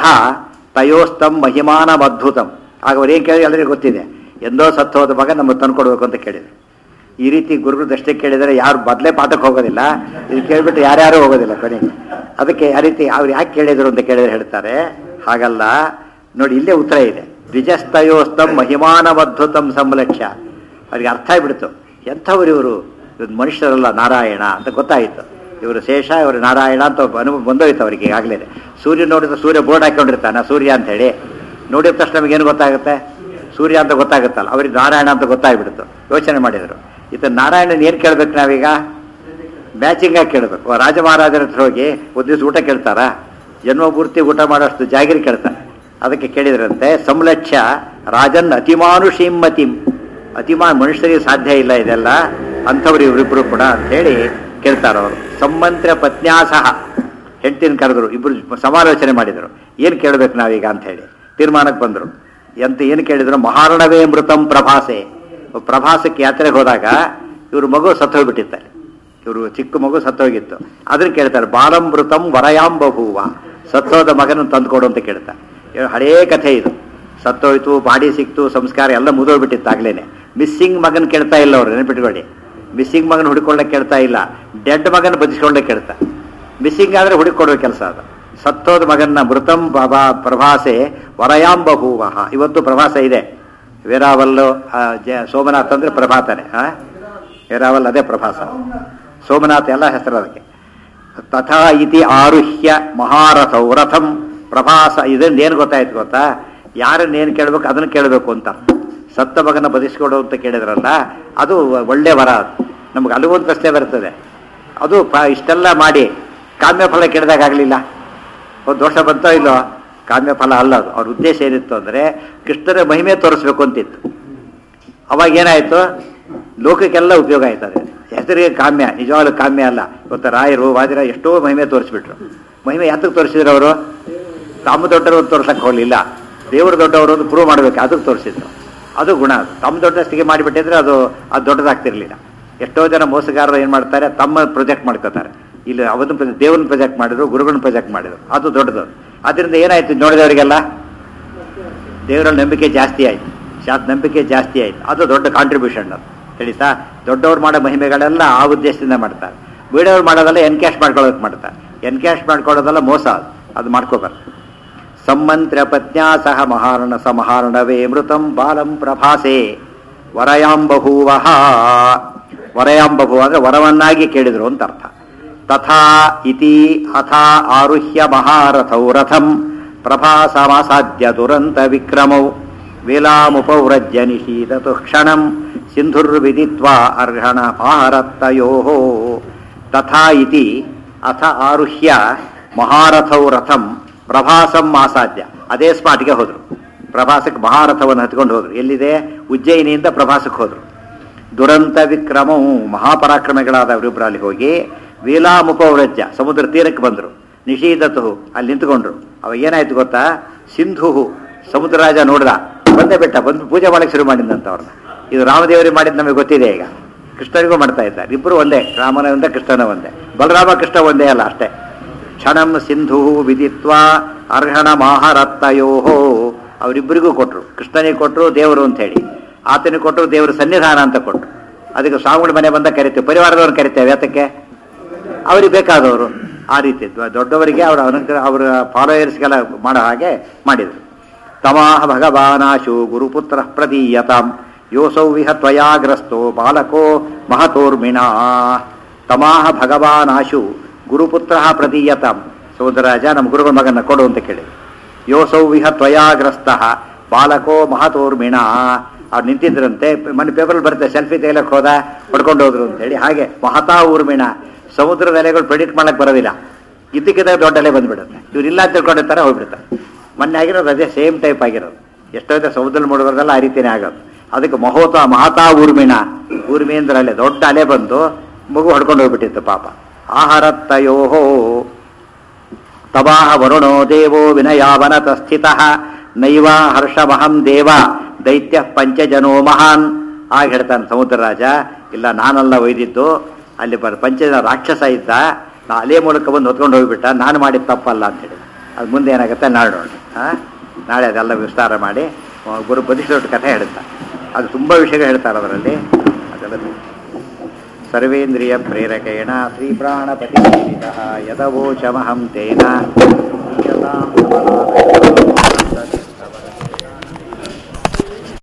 ತಯೋಸ್ತಂ ಮಹಿಮಾನಮದ್ಭುತಂ ಆಗ ಅವ್ರು ಏನು ಕೇಳಿ ಎಲ್ಲರಿಗೂ ಗೊತ್ತಿದೆ ಎಂದೋ ಸತ್ತು ಹೋದ ಮಗ ನಮಗೆ ತಂದ್ಕೊಡ್ಬೇಕು ಅಂತ ಕೇಳಿದ್ರು ಈ ರೀತಿ ಗುರುಗಳು ದಷ್ಟೇ ಕೇಳಿದರೆ ಯಾರು ಬದಲೇ ಪಾಠಕ್ಕೆ ಹೋಗೋದಿಲ್ಲ ಇದು ಕೇಳಿಬಿಟ್ಟು ಯಾರ್ಯಾರು ಹೋಗೋದಿಲ್ಲ ಕೊನೆಗೆ ಅದಕ್ಕೆ ಆ ರೀತಿ ಅವ್ರು ಯಾಕೆ ಕೇಳಿದ್ರು ಅಂತ ಕೇಳಿದ್ರೆ ಹೇಳ್ತಾರೆ ಹಾಗಲ್ಲ ನೋಡಿ ಇಲ್ಲೇ ಉತ್ತರ ಇದೆ ದ್ವಿಜಸ್ತಯೋಸ್ತಂ ಮಹಿಮಾನವದ್ಭುತಂ ಸಂಲಕ್ಷ್ಯ ಅವ್ರಿಗೆ ಅರ್ಥ ಆಗ್ಬಿಡ್ತು ಎಂಥವ್ರು ಇವರು ಇವ್ರು ಮನುಷ್ಯರಲ್ಲ ನಾರಾಯಣ ಅಂತ ಗೊತ್ತಾಯಿತು ಇವರು ಶೇಷ ಇವರು ನಾರಾಯಣ ಅಂತ ಒಬ್ಬ ಅನುಭವ ಬಂದೋಯ್ತು ಅವರಿಗೆ ಈಗಾಗಲೇ ಸೂರ್ಯ ನೋಡಿದ್ರೆ ಸೂರ್ಯ ಬೋರ್ಡ್ ಹಾಕೊಂಡಿರ್ತಾನ ಸೂರ್ಯ ಅಂತ ಹೇಳಿ ನೋಡಿದ ತಕ್ಷಣ ನಮಗೇನು ಗೊತ್ತಾಗುತ್ತೆ ಸೂರ್ಯ ಅಂತ ಗೊತ್ತಾಗುತ್ತಲ್ಲ ಅವ್ರಿಗೆ ನಾರಾಯಣ ಅಂತ ಗೊತ್ತಾಗ್ಬಿಡ್ತು ಯೋಚನೆ ಮಾಡಿದರು ಈತ ನಾರಾಯಣನ ಏನು ಕೇಳ್ಬೇಕು ನಾವೀಗ ಮ್ಯಾಚಿಂಗ್ ಆಗಿ ಕೇಳಬೇಕು ರಾಜ ಮಹಾರಾಜರ ಹತ್ರ ಹೋಗಿ ಒಂದು ದಿವಸ ಊಟ ಕೇಳ್ತಾರಾ ಜನ್ಮ ಪೂರ್ತಿ ಊಟ ಮಾಡೋಷ್ಟು ಜಾಗಿರಿ ಕೇಳ್ತಾರೆ ಅದಕ್ಕೆ ಕೇಳಿದ್ರಂತೆ ಸಂಲಕ್ಷ್ಯ ರಾಜನ್ ಅತಿಮಾನುಷೀಂ ಮತಿಂ ಅತಿಮಾನ್ ಮನುಷ್ಯರಿಗೆ ಸಾಧ್ಯ ಇಲ್ಲ ಇದೆಲ್ಲ ಅಂಥವ್ರು ಇವರಿಬ್ಬರು ಕೂಡ ಅಂತೇಳಿ ಕೇಳ್ತಾರೆ ಅವರು ಸಂಮಂತ್ರ ಪತ್ನ್ಯಾಸಹ ಹೆಂಡ್ತಿನ ಕರೆದ್ರು ಇಬ್ಬರು ಸಮಾಲೋಚನೆ ಮಾಡಿದರು ಏನು ಕೇಳಬೇಕು ನಾವೀಗ ಅಂತ ಹೇಳಿ ತೀರ್ಮಾನಕ್ಕೆ ಬಂದರು ಎಂತ ಏನು ಕೇಳಿದ್ರು ಮಹಾರಣವೇ ಮೃತಂ ಪ್ರಭಾಸೆ ಪ್ರಭಾಸಕ್ಕೆ ಯಾತ್ರೆಗೆ ಹೋದಾಗ ಇವರು ಮಗು ಸತ್ತೋಗ್ಬಿಟ್ಟಿರ್ತಾರೆ ಇವರು ಚಿಕ್ಕ ಮಗು ಸತ್ತೋಗಿತ್ತು ಅದನ್ನ ಕೇಳ್ತಾರೆ ಬಾಲಂ ಮೃತಂ ವರಯಾಂ ಬಭೂವ ಸತ್ತೋದ ಮಗನ ತಂದುಕೊಡು ಅಂತ ಕೇಳ್ತಾರೆ ಇವ್ರು ಹಳೇ ಕಥೆ ಇದು ಸತ್ತೋಯ್ತು ಬಾಡಿ ಸಿಕ್ತು ಸಂಸ್ಕಾರ ಎಲ್ಲ ಮುದೋಗ್ಬಿಟ್ಟಿತ್ತು ಆಗ್ಲೇನೆ ಮಿಸ್ಸಿಂಗ್ ಮಗನ್ ಕೇಳ್ತಾ ಇಲ್ಲ ಅವ್ರು ನೆನಪಿಟ್ಕೊಳ್ಳಿ ಮಿಸ್ಸಿಂಗ್ ಮಗನ ಹುಡುಕೊಳ್ಳಕ್ಕೆ ಕೇಳ್ತಾ ಇಲ್ಲ ಡೆಡ್ ಮಗನ ಬದಿಸ್ಕೊಳ್ಳಕ್ಕೆ ಕೇಳ್ತಾರೆ ಮಿಸ್ಸಿಂಗ್ ಆದ್ರೆ ಹುಡುಕೊಡುವ ಕೆಲಸ ಅದು ಸತ್ತೋದ ಮಗನ್ನ ಮೃತಂ ಬಾಬಾ ಪ್ರಭಾಸೆ ವರಯಾಂಬ ಹೂವ ಇವತ್ತು ಪ್ರಭಾಸ ಇದೆ ವೇರಾವಲ್ಲು ಆ, ಜ- ಸೋಮನಾಥ್ ಅಂದ್ರೆ ಪ್ರಭಾತನೆ ಆ? ವೇರಾವಲ್ ಅದೇ ಪ್ರಭಾಸ ಸೋಮನಾಥ್ ಎಲ್ಲ ಹೆಸರು ಅದಕ್ಕೆ ತಥಾ ಇತಿ ಆರುಹ್ಯ ಮಹಾರಥೌ ರಥಂ ಪ್ರಭಾಸ ಇದರಿಂದ ಏನು ಗೊತ್ತಾಯ್ತು ಗೊತ್ತಾ ಯಾರನ್ನ ಏನು ಕೇಳಬೇಕು ಅದನ್ನು ಕೇಳಬೇಕು ಅಂತ ಸತ್ತ ಮಗನ ಬದಿಸ್ಕೊಡು ಅಂತ ಕೇಳಿದ್ರಲ್ಲ ಅದು ಒಳ್ಳೆ ವರ ಅದು ನಮ್ಗೆ ಅಲ್ಲಿಗೂ ಒಂದು ಪ್ರಶ್ನೆ ಬರ್ತದೆ ಅದು ಪ- ಇಷ್ಟೆಲ್ಲ ಮಾಡಿ ಕಾಮ್ಯ ಫಲ ಕೇಳಿದಾಗ ಆಗಲಿಲ್ಲ ಒಂದು ದೋಷ ಬಂತೋ ಇಲ್ಲೋ ಕಾಮ್ಯ ಫಲ ಅಲ್ಲ ಅದು ಅವ್ರ ಉದ್ದೇಶ ಏನಿತ್ತು ಅಂದರೆ ಕೃಷ್ಣರ ಮಹಿಮೆ ತೋರಿಸ್ಬೇಕು ಅಂತಿತ್ತು ಅವಾಗ ಏನಾಯ್ತು ಲೋಕಕ್ಕೆಲ್ಲ ಉಪಯೋಗ ಆಯ್ತು ಅದೇ ಹೆಸರಿಗೆ ಕಾಮ್ಯ ನಿಜವಾಗ್ಲೂ ಕಾಮ್ಯ ಅಲ್ಲ ಇವತ್ತು ರಾಯರು ವಾದಿರ ಎಷ್ಟೋ ಮಹಿಮೆ ತೋರಿಸ್ಬಿಟ್ರು ಮಹಿಮೆ ಯಾತಕ್ಕೆ ತೋರಿಸಿದ್ರು ಅವರು ತಾಮ ದೊಡ್ಡರು ತೋರ್ಸಕ್ಕೆ ಹೋಗಲಿಲ್ಲ ದೇವರು ದೊಡ್ಡವರು ಅಂತ ಪ್ರೂವ್ ಮಾಡಬೇಕು ಅದಕ್ಕೆ ತೋರಿಸಿದ್ರು ಅದು ಗುಣ ಅದು ತಮ್ಮ ದೊಡ್ಡಷ್ಟಿಗೆ ಮಾಡಿಬಿಟ್ಟಿದ್ರೆ ಅದು ಅದು ದೊಡ್ಡದಾಗ್ತಿರ್ಲಿಲ್ಲ ಎಷ್ಟೋ ಜನ ಮೋಸಗಾರರು ಏನು ಮಾಡ್ತಾರೆ ತಮ್ಮ ಪ್ರೊಜೆಕ್ಟ್ ಮಾಡ್ಕೋತಾರೆ ಇಲ್ಲಿ ಅವತ್ತು ದೇವ್ರನ್ನ ಪ್ರೊಜೆಕ್ಟ್ ಮಾಡಿದ್ರು ಗುರುಗಳನ್ನ ಪ್ರೊಜೆಕ್ಟ್ ಮಾಡಿದ್ರು ಅದು ದೊಡ್ಡದು ಅದರಿಂದ ಏನಾಯ್ತು ನೋಡಿದವರಿಗೆಲ್ಲ ದೇವರಲ್ಲಿ ನಂಬಿಕೆ ಜಾಸ್ತಿ ಆಯ್ತು ಶಾತ್ ನಂಬಿಕೆ ಜಾಸ್ತಿ ಆಯ್ತು ಅದು ದೊಡ್ಡ ಕಾಂಟ್ರಿಬ್ಯೂಷನ್ ಅದು ತಿಳಿತಾ ದೊಡ್ಡವ್ರು ಮಾಡೋ ಮಹಿಮೆಗಳೆಲ್ಲ ಆ ಉದ್ದೇಶದಿಂದ ಮಾಡ್ತಾರೆ ಬೀಡವ್ರು ಮಾಡೋದೆಲ್ಲ ಎನ್ಕ್ಯಾಶ್ ಮಾಡ್ಕೊಳ್ಳೋದಕ್ಕೆ ಮಾಡ್ತಾರೆ ಎನ್ಕ್ಯಾಶ್ ಮಾಡ್ಕೊಳ್ಳೋದೆಲ್ಲ ಮೋಸ ಅದು ಅದು ಮಾಡ್ಕೋಬಾರ್ದು ಸಮ್ಮಂತ್ರ ಪತ್ನ್ಯಾ ಸಹ ಮಹಾರಣ ಸಮಹಾರಣವೇ ಮೃತಂ ಬಾಲಂ ಪ್ರಭಾಸೆ ವರಯಾಂಬಭೂವಃ ವರಯಾಂಬಭುವ ಅಂದ್ರೆ ವರವನ್ನಾಗಿ ಕೇಳಿದ್ರು ಅಂತ ಅರ್ಥ ತಥಾ ಇತಿ ಅಥಾ ಆರುಹ್ಯ ಮಹಾರಥೌ ರಥಂ ಪ್ರಭಾಸಮಾಸಾದ್ಯ ದುರಂತ ವಿಕ್ರಮೌ ವೇಲಾಮುಪವ್ರಜ್ಯ ನಿಶೀದತು ಕ್ಷಣಂ ಸಿಂಧುರ್ವಿದಿತ್ವಾ ಅರ್ಹಣ ಪಾರತ್ತಯೋ ತಥಾ ಇತಿ ಅಥ ಆರುಹ್ಯ ಮಹಾರಥೌ ರಥಂ ಪ್ರಭಾಸಂ ಆಸಾದ್ಯ ಅದೇ ಸ್ಪಾಟ್ಗೆ ಹೋದ್ರು ಪ್ರಭಾಸಕ್ಕೆ ಮಹಾರಥವನ್ನು ಹತ್ಕೊಂಡು ಹೋದ್ರು ಎಲ್ಲಿದೆ ಉಜ್ಜಯಿನಿಯಿಂದ ಪ್ರಭಾಸಕ್ಕೆ ಹೋದ್ರು ದುರಂತ ವಿಕ್ರಮವು ಮಹಾಪರಾಕ್ರಮಿಗಳಾದ ಅವರಿಬ್ಬರು ಅಲ್ಲಿ ಹೋಗಿ ವೀಲಾಮುಪವ್ರಜ್ಯ ಸಮುದ್ರ ತೀರಕ್ಕೆ ಬಂದರು ನಿಷೀದತು ಅಲ್ಲಿ ನಿಂತ್ಕೊಂಡ್ರು ಅವ ಏನಾಯ್ತು ಗೊತ್ತಾ ಸಿಂಧು ಸಮುದ್ರ ರಾಜ ನೋಡ್ದ ಬಂದೇ ಬಿಟ್ಟ ಬಂದು ಪೂಜೆ ಮಾಡಕ್ಕೆ ಶುರು ಮಾಡಿದಂತ ಅವ್ರನ್ನ ಇದು ರಾಮದೇವರಿಗೆ ಮಾಡಿದ್ದು ನಮಗೆ ಗೊತ್ತಿದೆ ಈಗ ಕೃಷ್ಣನಿಗೂ ಮಾಡ್ತಾ ಇದ್ದಾರೆ ಇಬ್ಬರು ಒಂದೇ ರಾಮನ ಒಂದೇ ಕೃಷ್ಣನ ಒಂದೇ ಬಲರಾಮ ಕೃಷ್ಣ ಒಂದೇ ಅಲ್ಲ ಅಷ್ಟೇ ಕ್ಷಣಂ ಸಿಂಧು ವಿದಿತ್ವ ಅರ್ಹಣ ಮಾಹರತ್ತಯೋ ಅವರಿಬ್ಬರಿಗೂ ಕೊಟ್ಟರು ಕೃಷ್ಣನಿಗೆ ಕೊಟ್ಟರು ದೇವರು ಅಂತ ಹೇಳಿ ಆತನಿಗೆ ಕೊಟ್ಟರು ದೇವರ ಸನ್ನಿಧಾನ ಅಂತ ಕೊಟ್ಟರು ಅದಕ್ಕೆ ಸ್ವಾಮಿಗಳ ಮನೆ ಬಂದ ಕರಿತೇವೆ ಪರಿವಾರದವ್ರನ್ನ ಕರಿತೇವೆ ಯಾತಕ್ಕೆ ಅವ್ರಿಗೆ ಬೇಕಾದವರು ಆ ರೀತಿ ದೊ- ದೊಡ್ಡವರಿಗೆ ಅವರ ಅನುಗ್ರಹ ಅವರ ಫಾಲೋಯರ್ಸ್ಗೆಲ್ಲ ಮಾಡೋ ಹಾಗೆ ಮಾಡಿದರು ತಮಾಹ ಭಗವಾನಾಶು ಗುರುಪುತ್ರ ಪ್ರದೀಯತಾಂ ಯೋಸೌ ವಿಹ ತ್ವಯಾಗ್ರಸ್ತೋ ಬಾಲಕೋ ಮಹತೋರ್ಮಿಣಾ ತಮಾಹ ಭಗವಾನಾಶು ಗುರುಪುತ್ರ ಪ್ರದೀಯತಾಂ ಸೋದರಾಜ ನಮ್ಮ ಗುರುಗಳ ಮಗನ ಕೊಡು ಅಂತ ಕೇಳಿದ್ರು ಯೋಸೌ ವಿಹ ತ್ವಯಾಗ್ರಸ್ತ ಬಾಲಕೋ ಮಹತೋರ್ಮಿಣಾ ಅವ್ರು ನಿಂತಿದ್ರಂತೆ ಮನೆ ಪೇಪರ್ ಬರುತ್ತೆ ಸೆಲ್ಫಿ ತೆಗಿಲಕ್ಕೆ ಹೋದ ಹೊಡ್ಕೊಂಡು ಹೋದ್ರು ಅಂತ ಹೇಳಿ ಹಾಗೆ ಮಹತಾ ಊರ್ಮಿಣ ಸಮುದ್ರದ ಅಲೆಗಳು ಪ್ರೆಡಿಕ್ಟ್ ಮಾಡಕ್ ಬರೋದಿಲ್ಲ ಇದ್ದಕ್ಕಿದ್ದಾಗ ದೊಡ್ಡ ಅಲೆ ಬಂದ್ಬಿಡುತ್ತೆ ಇವ್ರು ಇಲ್ಲ ಅಂತ ತಿಳ್ಕೊಂಡಿರ್ತಾರೆ ಹೋಗ್ಬಿಡ್ತಾರೆ ಮೊನ್ನೆ ಆಗಿರೋದು ಅದೇ ಸೇಮ್ ಟೈಪ್ ಆಗಿರೋದು ಎಷ್ಟೋ ಜನ ಸಮುದ್ರದಲ್ಲಿ ಮುಳುಗೋದೆಲ್ಲ ಆ ರೀತಿನೇ ಆಗೋದು ಅದಕ್ಕೆ ಮಹೋತ ಮಹತಾ ಊರ್ಮಿಣ ಊರ್ಮಿ ಅಂದ್ರೆ ಅಲೆ ದೊಡ್ಡ ಅಲೆ ಬಂದು ಮಗು ಹೊಡ್ಕೊಂಡು ಹೋಗ್ಬಿಟ್ಟಿತ್ತು ಪಾಪ ಆಹಾರತ್ತಯೋಹೋ ತವಾಹ ವರುಣೋ ದೇವೋ ವಿನಯಾವನತ ಸ್ಥಿತ ನೈವ ಹರ್ಷಮಹಂ ದೇವ ದೈತ್ಯ ಪಂಚಜನೋ ಮಹಾನ್ ಆಗ ಹೇಳ್ತಾನೆ ಸಮುದ್ರ ರಾಜ ಇಲ್ಲ ನಾನಲ್ಲ ಒಯ್ದಿದ್ದು ಅಲ್ಲಿ ಬರ್ ಪಂಚಜನ ರಾಕ್ಷಸ ಇದ್ದ ನಾ ಅಲೆ ಮೂಲಕ ಬಂದು ಹೊತ್ಕೊಂಡು ಹೋಗ್ಬಿಟ್ಟ ನಾನು ಮಾಡಿದ ತಪ್ಪಲ್ಲ ಅಂತ ಹೇಳಿ ಅದು ಮುಂದೆ ಏನಾಗುತ್ತೆ ನಾಳೆ ನೋಡೋಣ ಆ? ನಾಳೆ ಅದೆಲ್ಲ ವಿಸ್ತಾರ ಮಾಡಿ ಆ, ಗುರು ಬದಿಸಿದೊಟ್ಟು ಕಥೆ ಹೇಳ್ತಾ ಅದು ತುಂಬ ವಿಷಯಗಳು ಹೇಳ್ತಾರೆ ಅದರಲ್ಲಿ ಅದೆಲ್ಲ ಸರ್ವೇಂದ್ರಿಯ ಪ್ರೇರಕೇಣ ಶ್ರೀ ಪ್ರಾಣಪತಿ ಯದವೋಚಮಹಂ ತೇನ ಪ್ರೀಯತಾಂ ಕಮಲಾಲಯ